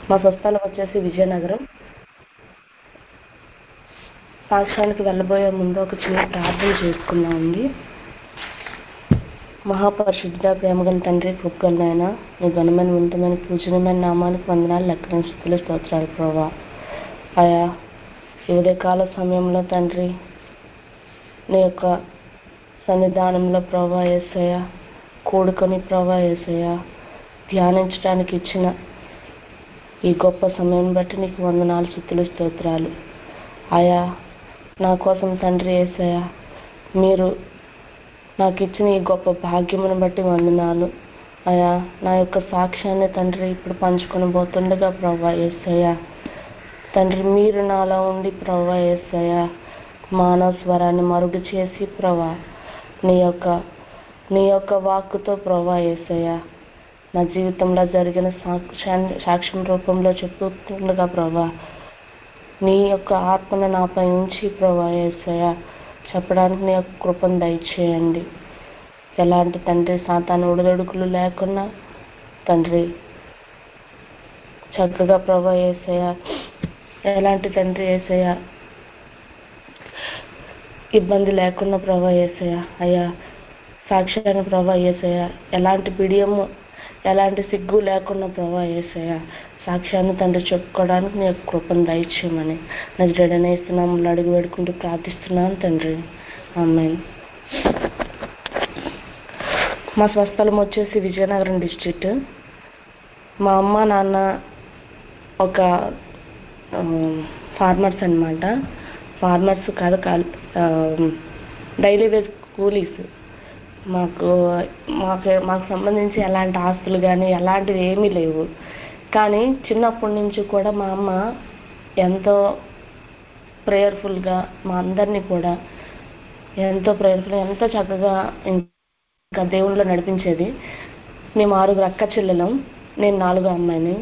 మా స్వస్థలం వచ్చేసి విజయనగరం సాక్ష్యానికి వెళ్ళబోయే ముందు ఒక చిన్న ప్రార్థన చేసుకున్నామండి మహాపరిశుద్ధ ప్రేమగల తండ్రి కృపగల నాయన నీ ఘనమైన ఉన్నతమైన పూజనమైన నామానికి వందనాలు లెక్కన స్థితులు స్తోత్రాలు ప్రభా ఆయా ఈ ఉదయకాల సమయంలో తండ్రి నీ యొక్క సన్నిధానంలో ప్రభా ఏసయ కూడుకొని ప్రభా ఏసయ ధ్యానించడానికి ఇచ్చిన ఈ గొప్ప సమయం బట్టి నీకు వందనాలు స్థుతులు స్తోత్రాలు ఆయా నా కోసం తండ్రి ఏసయ మీరు నాకు ఇచ్చిన ఈ గొప్ప భాగ్యమును బట్టి వందనాలు అయా నా యొక్క సాక్ష్యాన్ని తండ్రి ఇప్పుడు పంచుకొని పోతుండగా ప్రభా ఏసయ్య తండ్రి మీరు నాలో ఉండి ప్రభా ఏసయ్య మానవ స్వరాన్ని మరుగు చేసి ప్రభా నీ యొక్క నీ యొక్క వాక్కుతో ప్రభా ఏసయ్య నా జీవితంలో జరిగిన సాక్ష్యాన్ని సాక్ష్యం రూపంలో చెప్పుతుండగా ప్రభా నీ యొక్క ఆత్మను నాపై ఉంచి ప్రభా ఏసయ్య చెప్పడానికి నీ యొక్క కృపను దయచేయండి ఎలాంటి తండ్రి సాతాను ఉడదొడుకులు లేకుండా తండ్రి చక్కగా ప్రభా ఏసయ ఎలాంటి తండ్రి ఏసయ ఇబ్బంది లేకుండా ప్రభా ఏసయ అయ్యా సాక్ష్యాన్ని ప్రభా ఏసయ ఎలాంటి బిడియము ఎలాంటి సిగ్గు లేకుండా ప్రభా ఏసయ సాక్ష్యాన్ని తండ్రి చెప్పుకోవడానికి నీ యొక్క కృపను దయచేయమని నజరడనే ఇస్తున్నాము అడుగు వేడుకుంటూ ప్రార్థిస్తున్నాను తండ్రి ఆమె మా స్వస్థలం వచ్చేసి విజయనగరం డిస్ట్రిక్ట్ మా అమ్మ నాన్న ఒక ఫార్మర్స్ అనమాట ఫార్మర్స్ కాదు కాదు డైలీ వేజ్ కూలీస్ మాకు మాకు మాకు సంబంధించి ఎలాంటి ఆస్తులు కానీ ఎలాంటివి ఏమీ లేవు కానీ చిన్నప్పటి నుంచి కూడా మా అమ్మ ఎంతో ప్రేయర్ఫుల్గా మా అందరినీ కూడా ఎంతో ప్రేయర్ఫుల్ ఎంతో చక్కగా ఇంకా దేవుళ్ళో నడిపించేది మేము ఆరుగురు అక్క చెల్లెలం నేను నాలుగో అమ్మాయిని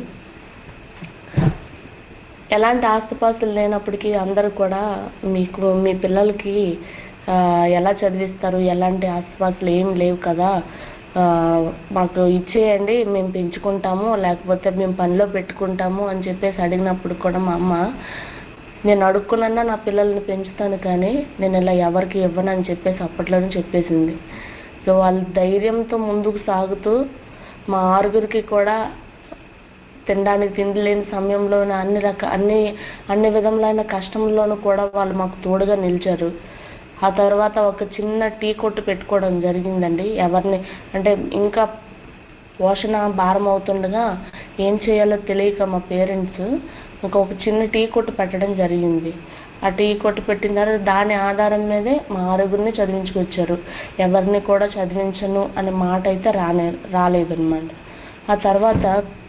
ఎలాంటి ఆస్తిపాస్తులు లేనప్పటికీ అందరూ కూడా మీకు మీ పిల్లలకి ఎలా చదివిస్తారు ఎలాంటి ఆస్తిపాస్తులు ఏం లేవు కదా మాకు ఇచ్చేయండి మేము పెంచుకుంటాము లేకపోతే మేము పనిలో పెట్టుకుంటాము అని చెప్పేసి అడిగినప్పుడు కూడా మా అమ్మ నేను అడుక్కున్నా నా పిల్లల్ని పెంచుతాను కానీ నేను ఇలా ఎవరికి ఇవ్వనని చెప్పేసి అప్పట్లోనే చెప్పేసింది సో వాళ్ళ ధైర్యంతో ముందుకు సాగుతూ మా ఆరుగురికి కూడా తినడానికి తిండి లేని సమయంలో అన్ని రక అన్ని అన్ని విధములైన కష్టంలోనూ కూడా వాళ్ళు మాకు తోడుగా నిలిచారు ఆ తర్వాత ఒక చిన్న టీ కొట్టు పెట్టుకోవడం జరిగిందండి ఎవరిని అంటే ఇంకా పోషణ భారం అవుతుండగా ఏం చేయాలో తెలియక మా పేరెంట్స్ ఇంకా ఒక చిన్న టీ కొట్టు పెట్టడం జరిగింది ఆ టీ కొట్టు పెట్టిన తర్వాత దాని ఆధారం మీదే మా ఆరుగురిని చదివించుకొచ్చారు ఎవరిని కూడా చదివించను అనే మాట అయితే రానే రాలేదన్నమాట ఆ తర్వాత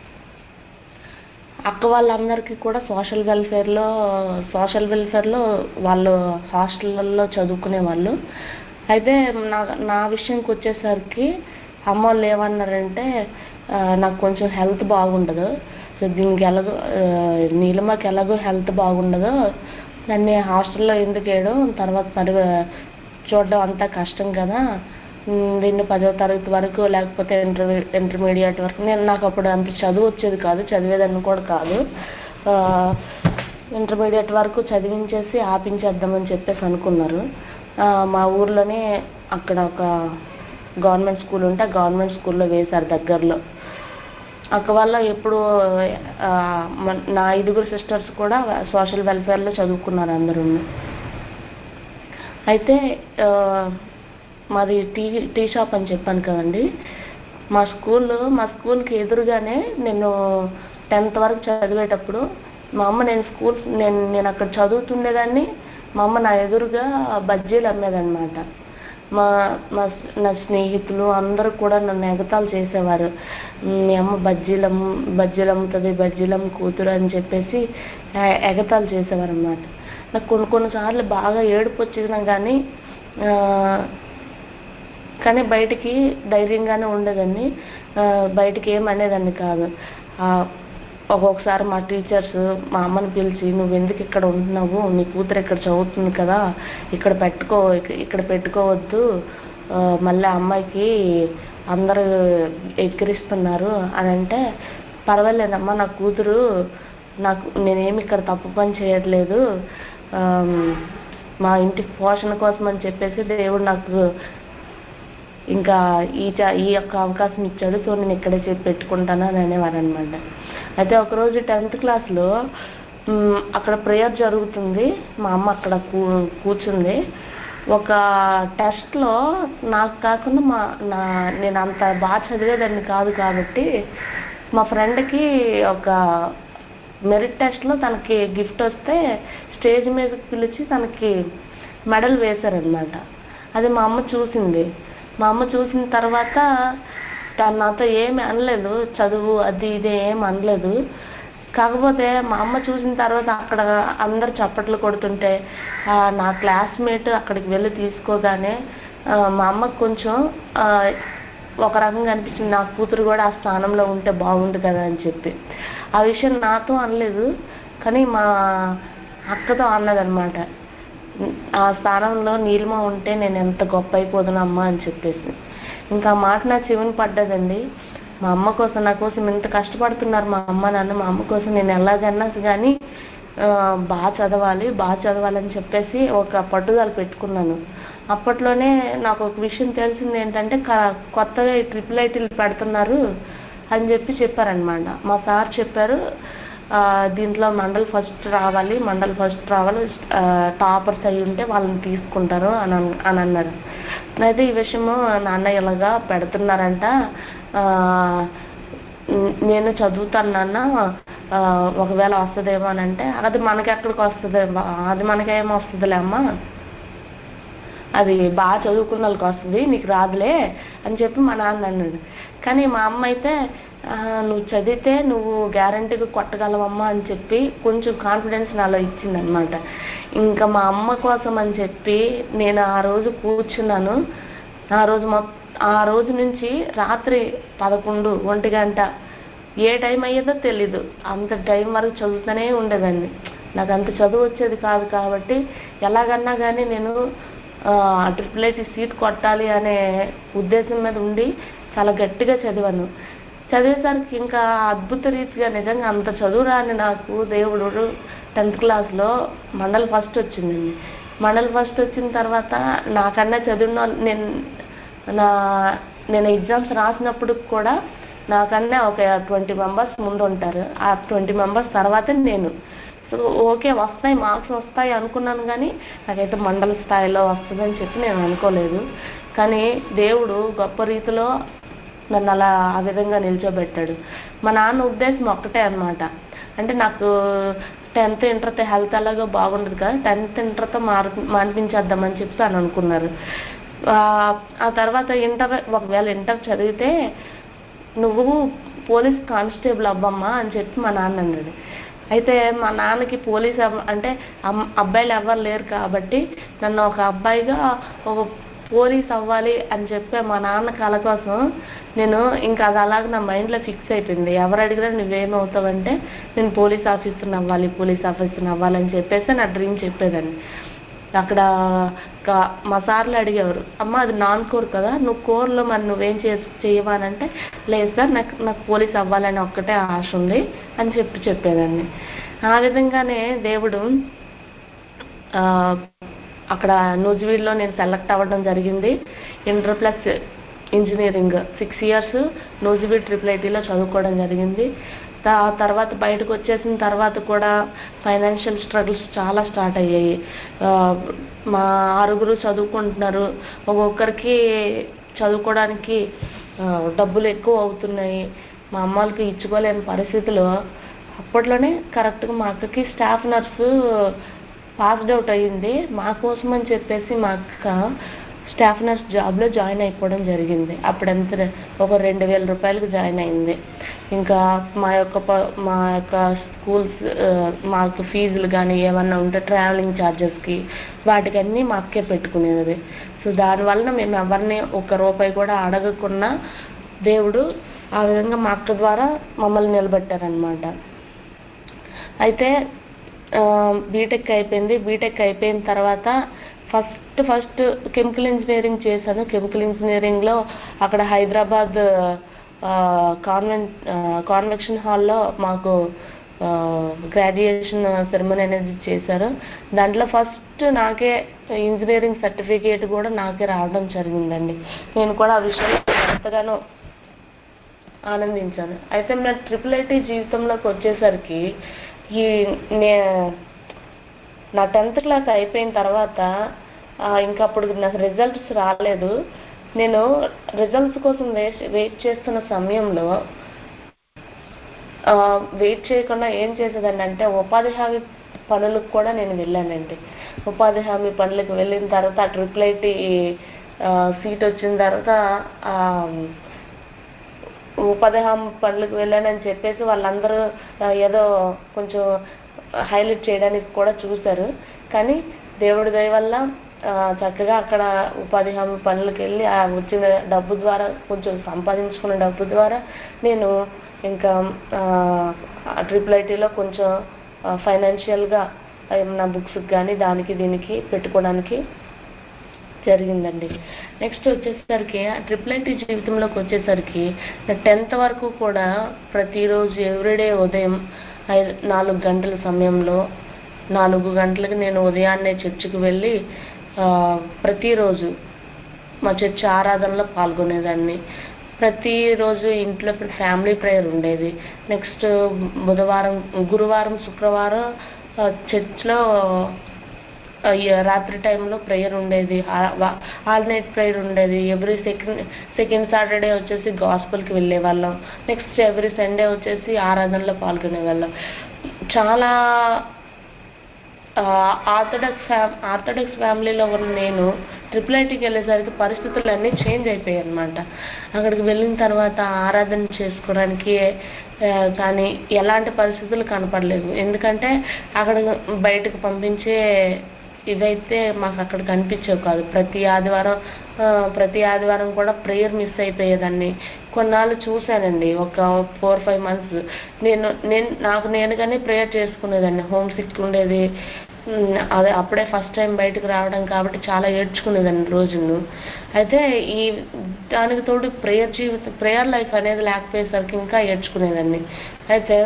అక్క వాళ్ళందరికీ కూడా సోషల్ వెల్ఫేర్లో సోషల్ వెల్ఫేర్లో వాళ్ళు హాస్టళ్ళల్లో చదువుకునే వాళ్ళు అయితే నా నా విషయంకి వచ్చేసరికి అమ్మ వాళ్ళు ఏమన్నారంటే నాకు కొంచెం హెల్త్ బాగుండదు సో దీనికి ఎలాగో నీలిమకి ఎలాగో హెల్త్ బాగుండదు దాన్ని హాస్టల్లో ఎందుకు వేయడం తర్వాత మరి చూడడం అంతా కష్టం కదా దీన్ని పదో తరగతి వరకు లేకపోతే ఇంటర్ ఇంటర్మీడియట్ వరకు నేను నాకు అప్పుడు అంత చదువు వచ్చేది కాదు చదివేదాన్ని కూడా కాదు ఇంటర్మీడియట్ వరకు చదివించేసి ఆపించేద్దామని చెప్పేసి అనుకున్నారు మా ఊర్లోనే అక్కడ ఒక గవర్నమెంట్ స్కూల్ ఉంటే గవర్నమెంట్ స్కూల్లో వేశారు దగ్గరలో అక్క వల్ల ఎప్పుడు నా ఐదుగురు సిస్టర్స్ కూడా సోషల్ వెల్ఫేర్లో చదువుకున్నారు అందరూ అయితే మాది టీ టీ షాప్ అని చెప్పాను కదండి మా స్కూల్లో మా స్కూల్కి ఎదురుగానే నేను టెన్త్ వరకు చదివేటప్పుడు మా అమ్మ నేను స్కూల్ నేను నేను అక్కడ చదువుతుండేదాన్ని మా అమ్మ నా ఎదురుగా బజ్జీలు అమ్మేదన్నమాట మా మా నా స్నేహితులు అందరూ కూడా నన్ను ఎగతాళి చేసేవారు మీ అమ్మ బజ్జీలు అమ్ము బజ్జీలు అమ్ముతుంది బజ్జీలమ్మ కూతురు అని చెప్పేసి ఎగతాళి చేసేవారు అనమాట నాకు కొన్ని కొన్నిసార్లు బాగా ఏడుపు వచ్చినా కానీ కానీ బయటికి ధైర్యంగానే ఉండేదాన్ని బయటికి ఏం అనేదాన్ని కాదు ఒక్కొక్కసారి మా టీచర్స్ మా అమ్మని పిలిచి నువ్వు ఎందుకు ఇక్కడ ఉంటున్నావు నీ కూతురు ఇక్కడ చదువుతుంది కదా ఇక్కడ పెట్టుకో ఇక్కడ పెట్టుకోవద్దు మళ్ళీ అమ్మాయికి అందరూ ఎక్కిరిస్తున్నారు అని అంటే పర్వాలేదమ్మా నా కూతురు నాకు నేనేమి ఇక్కడ తప్పు పని చేయట్లేదు ఆమ్, మా ఇంటి పోషణ కోసం అని చెప్పేసి దేవుడు నాకు ఇంకా ఈ చ- ఈ యొక్క అవకాశం ఇచ్చాడు సో నేను ఇక్కడే చెప్పి పెట్టుకుంటాను అని అనేవారు అనమాట అయితే ఒకరోజు టెన్త్ క్లాస్లో మ్, అక్కడ ప్రేయర్ జరుగుతుంది మా అమ్మ అక్కడ కూ కూర్చుంది ఒక టెస్ట్లో నాకు కాకుండా మా నా నేను అంత బాగా చదివేదాన్ని కాదు కాబట్టి మా ఫ్రెండ్కి ఒక మెరిట్ టెస్ట్లో తనకి గిఫ్ట్ వస్తే స్టేజ్ మీదకి పిలిచి తనకి మెడల్ వేశారనమాట అది మా అమ్మ చూసింది మా అమ్మ చూసిన తర్వాత తను నాతో ఏమి అనలేదు చదువు అది ఇది ఏమి అనలేదు కాకపోతే మా అమ్మ చూసిన తర్వాత అక్కడ అందరు చప్పట్లు కొడుతుంటే ఆ, నా క్లాస్మేట్ అక్కడికి వెళ్ళి తీసుకోగానే ఆ, మా అమ్మకు కొంచెం ఆ, ఒక రకంగా అనిపించింది నా కూతురు కూడా ఆ స్థానంలో ఉంటే బాగుండు కదా అని చెప్పి ఆ విషయం నాతో అనలేదు కానీ మా అక్కతో అన్నదన్నమాట ఆ స్థానంలో నీలిమ ఉంటే నేను ఎంత గొప్ప అయిపోదునమ్మా అని చెప్పేసి ఇంకా ఆ మాట నా చెవిని పడ్డదండి మా అమ్మ కోసం నా కోసం ఇంత కష్టపడుతున్నారు మా అమ్మ నాన్న మా అమ్మ కోసం నేను ఎలాగన్నా కానీ ఆ, బాగా చదవాలి బాగా చదవాలని చెప్పేసి ఒక పట్టుదల పెట్టుకున్నాను అప్పట్లోనే నాకు ఒక విషయం తెలిసింది ఏంటంటే క- కొత్తగా ఈ ట్రిపుల్ ఐటీలు పెడుతున్నారు అని చెప్పి చెప్పారనమాట మా సార్ చెప్పారు ఆ, దీంట్లో మండల్ ఫస్ట్ రావాలి మండల్ ఫస్ట్ రావాలి టాపర్స్ అయి ఉంటే వాళ్ళని తీసుకుంటారు అని అన్- అని అన్నారు అయితే ఈ విషయము నాన్న ఇలాగా పెడుతున్నారంట ఆ, న- నేను చదువుతాను నాన్న ఆ, ఒకవేళ వస్తుందేమో అని అంటే అది మనకి ఎక్కడికి వస్తుంది అది మనకేం వస్తుందిలే అమ్మా అది బాగా చదువుకున్న వాళ్ళకి వస్తుంది నీకు రాదులే అని చెప్పి మా నాన్న అన్నాడు కానీ మా అమ్మ అయితే "ఆ, నువ్వు చదివితే నువ్వు గ్యారంటీగా కొట్టగలవమ్మా అని చెప్పి కొంచెం కాన్ఫిడెన్స్ నాలో ఇచ్చిందనమాట ఇంకా మా అమ్మ కోసం అని చెప్పి నేను ఆ రోజు కూర్చున్నాను ఆ రోజు మొ ఆ రోజు నుంచి రాత్రి పదకొండు ఒంటి గంట ఏ టైం అయ్యేదో తెలీదు అంత టైం వరకు చదువుతూనే ఉండేదాన్ని నాకు అంత చదువు వచ్చేది కాదు కాబట్టి ఎలాగన్నా కానీ నేను ట్రిపుల్ ఐటీ సీట్ కొట్టాలి అనే ఉద్దేశం మీద ఉండి చాలా గట్టిగా చదివాను చదివేసరికి ఇంకా అద్భుత రీతిగా నిజంగా అంత చదువు రాని నాకు దేవుడు టెన్త్ క్లాస్లో మండల్ ఫస్ట్ వచ్చిందండి మండల్ ఫస్ట్ వచ్చిన తర్వాత నాకన్నా చదివిన వాళ్ళు- నేను నా నేను ఎగ్జామ్స్ రాసినప్పుడు కూడా నాకన్నా ఒక ట్వంటీ మెంబర్స్ ముందు ఉంటారు ఆ ట్వంటీ మెంబర్స్ తర్వాతే నేను సో ఓకే వస్తాయి మార్క్స్ వస్తాయి అనుకున్నాను కానీ నాకైతే మండల స్థాయిలో వస్తుందని చెప్పి నేను అనుకోలేదు కానీ దేవుడు గొప్ప రీతిలో నన్ను అలా ఆ విధంగా నిల్చోబెట్టాడు మా నాన్న ఉద్దేశం ఒక్కటే అన్నమాట అంటే నాకు టెన్త్ ఇంటర్తో హెల్త్ అలాగా బాగుండదు కదా టెన్త్ ఇంటర్తో మార్ మాన్పించేద్దామని చెప్పి అని అనుకున్నారు ఆ, ఆ తర్వాత ఇంటర్ ఒకవేళ ఇంటర్ చదివితే నువ్వు పోలీస్ కానిస్టేబుల్ అవ్వమ్మా అని చెప్పి మా నాన్న అన్నాడు అయితే మా నాన్నకి పోలీస్ అవ్వ అంటే అమ్- అబ్బాయిలు ఎవరు లేరు కాబట్టి నన్ను ఒక అబ్బాయిగా ఒక పోలీస్ అవ్వాలి అని చెప్పే మా నాన్న కళ కోసం నేను ఇంకా అది అలాగ నా మైండ్లో ఫిక్స్ అయిపోయింది ఎవరు అడిగినా నువ్వేమవుతావంటే నేను పోలీస్ ఆఫీసర్ని అవ్వాలి పోలీస్ ఆఫీసర్ని అవ్వాలని చెప్పేసి నా డ్రీమ్ చెప్పేదాన్ని అక్కడ క- మా సార్లు అడిగేవారు అమ్మ అది నాన్ కోర్ కదా నువ్వు కోర్లో మరి నువ్వేం చేసి చేయవా అని అంటే లేదు సార్ నాకు నాకు పోలీస్ అవ్వాలని ఒక్కటే ఆశ ఉంది అని చెప్పి చెప్పేదాన్ని ఆ విధంగానే దేవుడు ఆ, అక్కడ నూజివీడ్లో నేను సెలెక్ట్ అవ్వడం జరిగింది inter plus engineering six years Nuzvid triple ఐటీలో చదువుకోవడం జరిగింది తా తర్వాత బయటకు వచ్చేసిన తర్వాత కూడా ఫైనాన్షియల్ స్ట్రగుల్స్ చాలా స్టార్ట్ అయ్యాయి ఆ, మా ఆరుగురు చదువుకుంటున్నారు ఒక్కొక్కరికి చదువుకోవడానికి ఆ, డబ్బులు ఎక్కువ అవుతున్నాయి మా అమ్మ వాళ్ళకి ఇచ్చుకోలేని పరిస్థితిలో అప్పట్లోనే కరెక్ట్గా మా అక్కకి స్టాఫ్ నర్సు పాస్డ్ అవుట్ అయ్యింది మా కోసం అని చెప్పేసి మా అక్క స్టాఫ్ నర్స్ జాబ్లో జాయిన్ అయిపోవడం జరిగింది అప్పుడు ఎంత ఒక రెండు వేల రూపాయలకు జాయిన్ అయింది ఇంకా మా యొక్క ప- మా యొక్క స్కూల్స్ ఆ, మాకు ఫీజులు కానీ ఏమన్నా ఉంటే ట్రావెలింగ్ ఛార్జెస్కి వాటికన్నీ మా అక్కే పెట్టుకునేది సో దానివలన మేము ఎవరిని ఒక రూపాయి కూడా అడగకుండా దేవుడు ఆ విధంగా మా అక్క ద్వారా మమ్మల్ని నిలబెట్టారనమాట అయితే బీటెక్ అయిపోయింది బీటెక్ అయిపోయిన తర్వాత ఫస్ట్ ఫస్ట్ కెమికల్ ఇంజనీరింగ్ చేశాను కెమికల్ ఇంజనీరింగ్లో అక్కడ హైదరాబాద్ కాన్వెంట్ కాన్వెక్షన్ హాల్లో మాకు గ్రాడ్యుయేషన్ సెరమనీ అనేది చేశారు దాంట్లో ఫస్ట్ నాకే ఇంజనీరింగ్ సర్టిఫికేట్ కూడా నాకే రావడం జరిగిందండి నేను కూడా ఆ విషయంలో ఎంతగానో ఆనందించాను అయితే నా ట్రిపుల్ ఐటీ జీవితంలోకి వచ్చేసరికి ఈ నే నా టెన్త్ క్లాస్ అయిపోయిన తర్వాత ఆ, ఇంకా అప్పుడు నాకు రిజల్ట్స్ రాలేదు నేను రిజల్ట్స్ కోసం వెయిట్ వెయిట్ చేస్తున్న సమయంలో వెయిట్ చేయకుండా ఏం చేసేదాన్ని అంటే ఉపాధి హామీ పనులకు కూడా నేను వెళ్ళానండి ఉపాధి హామీ పనులకు వెళ్ళిన తర్వాత ట్రిపుల్ ఐటీ సీట్ వచ్చిన తర్వాత ఆ, ఉపాధి హామీ పనులకు వెళ్ళానని చెప్పేసి వాళ్ళందరూ ఆ, ఏదో కొంచెం హైలైట్ చేయడానికి కూడా చూశారు కానీ దేవుడి దయ వల్ల ఆ, చక్కగా అక్కడ ఉపాధి హామీ పనులకు వెళ్ళి ఆ వచ్చిన డబ్బు ద్వారా కొంచెం సంపాదించుకున్న డబ్బు ద్వారా నేను ఇంకా ట్రిపుల్ ఐటీలో కొంచెం ఫైనాన్షియల్గా నా బుక్స్కి కానీ దానికి దీనికి పెట్టుకోవడానికి జరిగిందండి నెక్స్ట్ వచ్చేసరికి ఆ ట్రిపుల్ ఐటీ జీవితంలోకి వచ్చేసరికి నా టెన్త్ వరకు కూడా ప్రతిరోజు ఎవ్రీడే ఉదయం ఐదు నాలుగు గంటల సమయంలో నాలుగు గంటలకు నేను ఉదయాన్నే చర్చికి వెళ్ళి ఆ, ప్రతిరోజు మా చర్చి ఆరాధనలో పాల్గొనేదాన్ని ప్రతిరోజు ఇంట్లో ఫ్యామిలీ ప్రేయర్ ఉండేది నెక్స్ట్ బుధవారం గురువారం శుక్రవారం ఆ, చర్చ్లో ఆ, ఈ రాత్రి టైంలో ప్రేయర్ ఉండేది ఆల్ నైట్ ప్రేయర్ ఉండేది ఎవ్రీ సెకండ్ సెకండ్ సాటర్డే వచ్చేసి గాస్పుల్కి వెళ్ళే వాళ్ళం నెక్స్ట్ ఎవ్రీ సండే వచ్చేసి ఆరాధనలో పాల్గొనే వాళ్ళం చాలా ఆర్థడాక్స్ ఫ్యామ్ ఆర్థడాక్స్ ఫ్యామిలీలో ఉన్న నేను ట్రిపుల్ ఐటీకి వెళ్ళేసరికి పరిస్థితులు అన్నీ చేంజ్ అయిపోయాయి అనమాట అక్కడికి వెళ్ళిన తర్వాత ఆరాధన చేసుకోవడానికి ఆ, కానీ ఎలాంటి పరిస్థితులు కనపడలేదు ఎందుకంటే అక్కడ బయటకు పంపించే ఇవైతే మాకు అక్కడ కనిపించేవి కాదు ప్రతి ఆదివారం ఆ, ప్రతి ఆదివారం కూడా ప్రేయర్ మిస్ అయిపోయేదాన్ని కొన్నాళ్ళు చూశానండి ఒక ఫోర్ ఫైవ్ మంత్స్ నేను నేను నాకు నేనుగానే ప్రేయర్ చేసుకునేదాన్ని హోమ్ సిక్ ఉండేది ఉమ్, అదే అప్పుడే ఫస్ట్ టైం బయటకు రావడం కాబట్టి చాలా ఏడ్చుకునేదాన్ని రోజును అయితే ఈ దానికి తోడు ప్రేయర్ జీవితం ప్రేయర్ లైఫ్ అనేది లేకపోయేసరికి ఇంకా ఏడ్చుకునేదాన్ని అయితే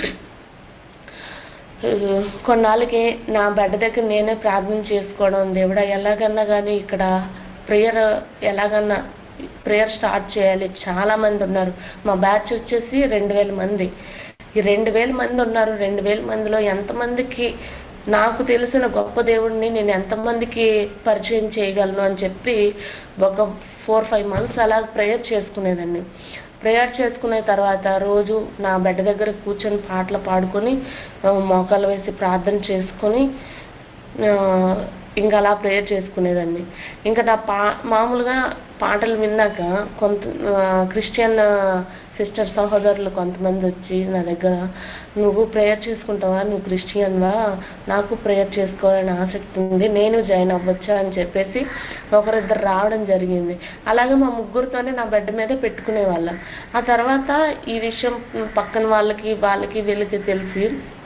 కొన్నాళ్ళకి నా బెడ్ దగ్గర నేనే ప్రార్థన చేసుకోవడం దేవుడా ఎలాగన్నా కానీ ఇక్కడ ప్రేయర్ ఎలాగన్నా ప్రేయర్ స్టార్ట్ చేయాలి చాలా మంది ఉన్నారు మా బ్యాచ్ వచ్చేసి రెండు వేల మంది ఈ రెండు వేల మంది ఉన్నారు రెండు వేల మందిలో ఎంతమందికి నాకు తెలిసిన గొప్ప దేవుడిని నేను ఎంతమందికి పరిచయం చేయగలను అని చెప్పి ఒక ఫోర్ ఫైవ్ మంత్స్ అలా ప్రేయర్ చేసుకునేదాన్ని ప్రేయర్ చేసుకున్న తర్వాత రోజు నా బెడ్ దగ్గర కూర్చొని పాటలు పాడుకొని ఆ, మోకాలు వేసి ప్రార్థన చేసుకొని ఆ, ఇంకా అలా ప్రేయర్ చేసుకునేదాన్ని ఇంకా నా పా మామూలుగా పాటలు విన్నాక కొంత ఆ, క్రిస్టియన్ సిస్టర్ సహోదరులు కొంతమంది వచ్చి నా దగ్గర నువ్వు ప్రేయర్ చేసుకుంటావా నువ్వు క్రిస్టియన్వా నాకు ప్రేయర్ చేసుకోవాలని ఆసక్తి ఉంది నేను జాయిన్ అవ్వచ్చా అని చెప్పేసి ఒకరిద్దరు రావడం జరిగింది అలాగే మా ముగ్గురితోనే నా బెడ్ మీద పెట్టుకునే వాళ్ళం ఆ తర్వాత ఈ విషయం పక్కన వాళ్ళకి వాళ్ళకి వీళ్ళకి తెలిసి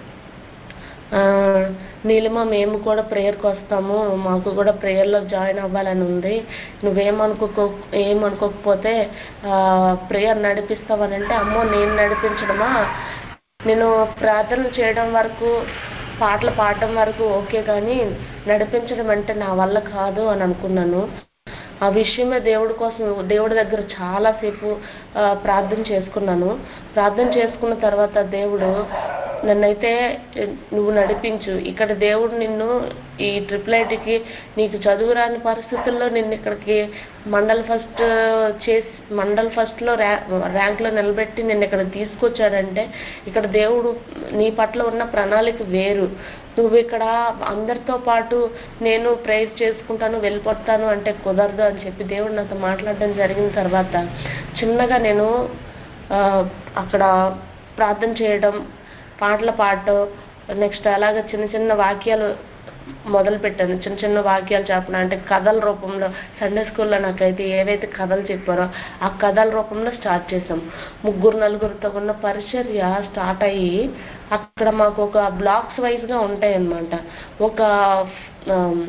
ఆ, నీలిమ మేము కూడా ప్రేయర్కి వస్తాము మాకు కూడా ప్రేయర్లో జాయిన్ అవ్వాలని ఉంది నువ్వేమనుకోకో ఏమనుకోకపోతే ప్రేయర్ నడిపిస్తావనంటే అమ్మో నేను నడిపించడమా నేను ప్రార్థన చేయడం వరకు పాటలు పాడడం వరకు ఓకే కానీ నడిపించడం అంటే నా వల్ల కాదు అని అనుకున్నాను ఆ విషయమే దేవుడి కోసం దేవుడి దగ్గర చాలాసేపు ఆ, ప్రార్థన చేసుకున్నాను ప్రార్థన చేసుకున్న తర్వాత దేవుడు నన్నైతే నువ్వు నడిపించు ఇక్కడ దేవుడు నిన్ను ఈ ట్రిపుల్ ఐటీకి నీకు చదువు రాని పరిస్థితుల్లో నిన్ను ఇక్కడికి మండల్ ఫస్ట్ చేసి మండల్ ఫస్ట్లో ర్యా ర్యాంక్లో నిలబెట్టి నిన్ను ఇక్కడ తీసుకొచ్చాడంటే ఇక్కడ దేవుడు నీ పట్ల ఉన్న ప్రణాళిక వేరు నువ్వు ఇక్కడ అందరితో పాటు నేను ప్రేయర్ చేసుకుంటాను వెళ్ళిపోతాను అంటే కుదరదు అని చెప్పి దేవుడు నాతో మాట్లాడడం జరిగిన తర్వాత చిన్నగా నేను ఆ, అక్కడ ప్రార్థన చేయడం పాటలు పాడటం నెక్స్ట్ అలాగే చిన్న చిన్న వాక్యాలు మొదలు పెట్టాను చిన్న చిన్న వాక్యాలు చెప్పడం అంటే కథల రూపంలో సండే స్కూల్లో నాకైతే ఏవైతే కథలు చెప్పారో ఆ కథల రూపంలో స్టార్ట్ చేసాం ముగ్గురు నలుగురితో ఉన్న పరిచర్య స్టార్ట్ అయ్యి అక్కడ మాకు ఒక బ్లాక్స్ వైజ్గా ఉంటాయి అన్నమాట ఒక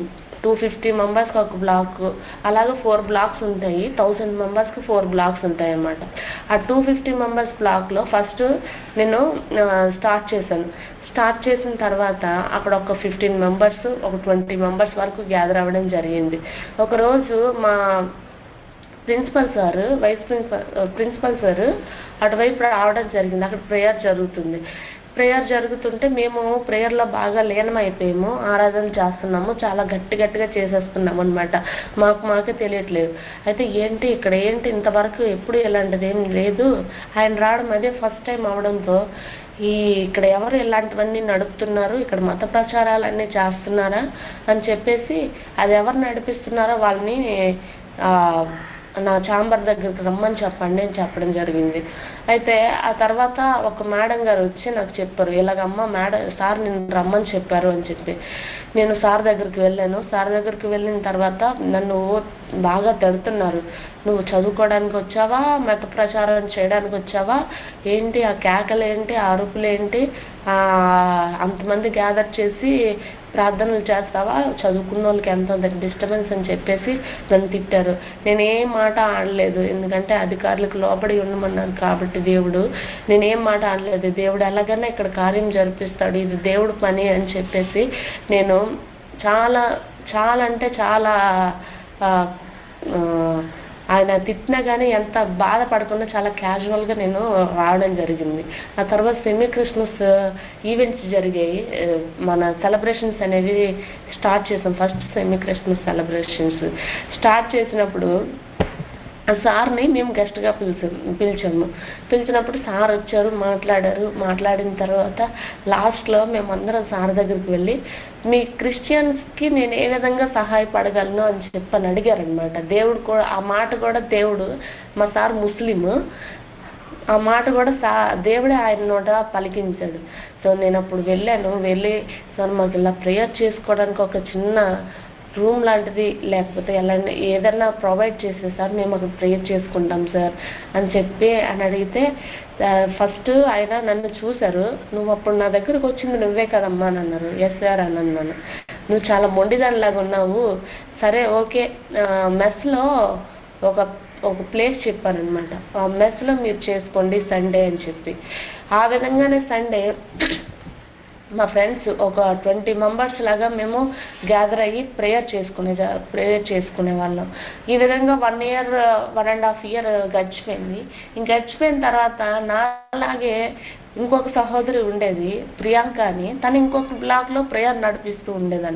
టూ ఫిఫ్టీ మెంబర్స్కి ఒక బ్లాక్ అలాగే ఫోర్ బ్లాక్స్ ఉంటాయి థౌసండ్ మెంబర్స్కి ఫోర్ బ్లాక్స్ ఉంటాయి అన్నమాట ఆ టూ ఫిఫ్టీ మెంబర్స్ బ్లాక్లో ఫస్ట్ నేను స్టార్ట్ చేశాను స్టార్ట్ చేసిన తర్వాత అక్కడ ఒక ఫిఫ్టీన్ మెంబర్స్ ఒక ట్వంటీ మెంబర్స్ వరకు గ్యాదర్ అవ్వడం జరిగింది ఒకరోజు మా principal sir vice principal principal sir అటువైపు రావడం జరిగింది అక్కడ ప్రేయర్ జరుగుతుంది ప్రేయర్ జరుగుతుంటే మేము ప్రేయర్లో బాగా లీనమైపోయాము ఆరాధన చేస్తున్నాము చాలా గట్టి గట్టిగా చేసేస్తున్నాము అనమాట మాకు మాకే తెలియట్లేదు అయితే ఏంటి ఇక్కడ ఏంటి ఇంతవరకు ఎప్పుడు ఇలాంటిది ఏం లేదు ఆయన రావడం అదే ఫస్ట్ టైం అవడంతో ఈ ఇక్కడ ఎవరు ఇలాంటివన్నీ నడుపుతున్నారు ఇక్కడ మత ప్రచారాలన్నీ చేస్తున్నారా అని చెప్పేసి అది ఎవరు నడిపిస్తున్నారో వాళ్ళని ఆ, నా ఛాంబర్ దగ్గరికి రమ్మని చెప్పండి అని చెప్పడం జరిగింది అయితే ఆ తర్వాత ఒక మేడం గారు వచ్చి నాకు చెప్పారు ఇలాగమ్మ మేడం సార్ నేను రమ్మని చెప్పారు అని చెప్పి నేను సార్ దగ్గరికి వెళ్ళాను సార్ దగ్గరికి వెళ్ళిన తర్వాత నన్ను బాగా తిడుతున్నారు నువ్వు చదువుకోవడానికి వచ్చావా మత ప్రచారం చేయడానికి వచ్చావా ఏంటి ఆ కేకలు ఏంటి ఆ అరుపులు ఏంటి ఆ, అంతమంది గ్యాదర్ చేసి ప్రార్థనలు చేస్తావా చదువుకున్న వాళ్ళకి ఎంత డిస్టర్బెన్స్ అని చెప్పేసి నన్ను తిట్టారు నేను ఏ మాట ఆడలేదు ఎందుకంటే అధికారులకు లోబడి ఉండమన్నారు కాబట్టి దేవుడు నేనేం మాట ఆడలేదు దేవుడు ఎలాగైనా ఇక్కడ కార్యం జరిపిస్తాడు ఇది దేవుడు పని అని చెప్పేసి నేను చాలా చాలా అంటే చాలా ఆ, ఆ, ఆయన తిట్టినా కానీ ఎంత బాధపడకుండా చాలా క్యాజువల్గా నేను రావడం జరిగింది ఆ తర్వాత సెమీ క్రిస్మస్ ఈవెంట్స్ జరిగాయి ఆ, మన సెలబ్రేషన్స్ అనేవి స్టార్ట్ చేసాం first semi Christmas celebrations start చేసినప్పుడు ఆ సార్ని మేము గెస్ట్గా పిలిచాము పిలిచాము పిలిచినప్పుడు సార్ వచ్చారు మాట్లాడారు మాట్లాడిన తర్వాత లాస్ట్లో మేమందరం సార్ దగ్గరికి వెళ్ళి మీ క్రిస్టియన్స్కి నేను ఏ విధంగా సహాయపడగలను అని చెప్పి అని అడిగారనమాట దేవుడు కూడా ఆ మాట కూడా దేవుడు మా సార్ ముస్లిము ఆ మాట కూడా సా దేవుడే ఆయన నోట పలికించాడు సో నేను అప్పుడు వెళ్ళాను వెళ్ళి సార్ మాకు ఇలా ప్రేయర్ చేసుకోవడానికి ఒక చిన్న రూమ్ లాంటిది లేకపోతే ఎలాంటి ఏదన్నా ప్రొవైడ్ చేస్తే సార్ మేము అక్కడ ప్రేయర్ చేసుకుంటాం సార్ అని చెప్పి అని అడిగితే ఫస్ట్ ఆయన నన్ను చూశారు నువ్వు అప్పుడు నా దగ్గరకు వచ్చింది నువ్వే కదమ్మా అని అన్నారు ఎస్ సార్ అని అన్నాను నువ్వు చాలా మొండిదానిలాగా ఉన్నావు సరే ఓకే మెస్లో ఒక ఒక ప్లేస్ చెప్పానమాట ఆ మెస్లో మీరు చేసుకోండి సండే అని చెప్పి ఆ విధంగానే సండే మా ఫ్రెండ్స్ ఒక ట్వంటీ మెంబర్స్ లాగా మేము గ్యాదర్ అయ్యి ప్రేయర్ చేసుకునే ప్రేయర్ చేసుకునే వాళ్ళం ఈ విధంగా one year one and half year గడిచిపోయింది ఇంక గడిచిపోయిన తర్వాత నాలాగే ఇంకొక సహోదరి ఉండేది ప్రియాంక అని తను ఇంకొక బ్లాక్లో ప్రేయర్ నడిపిస్తూ ఉండేది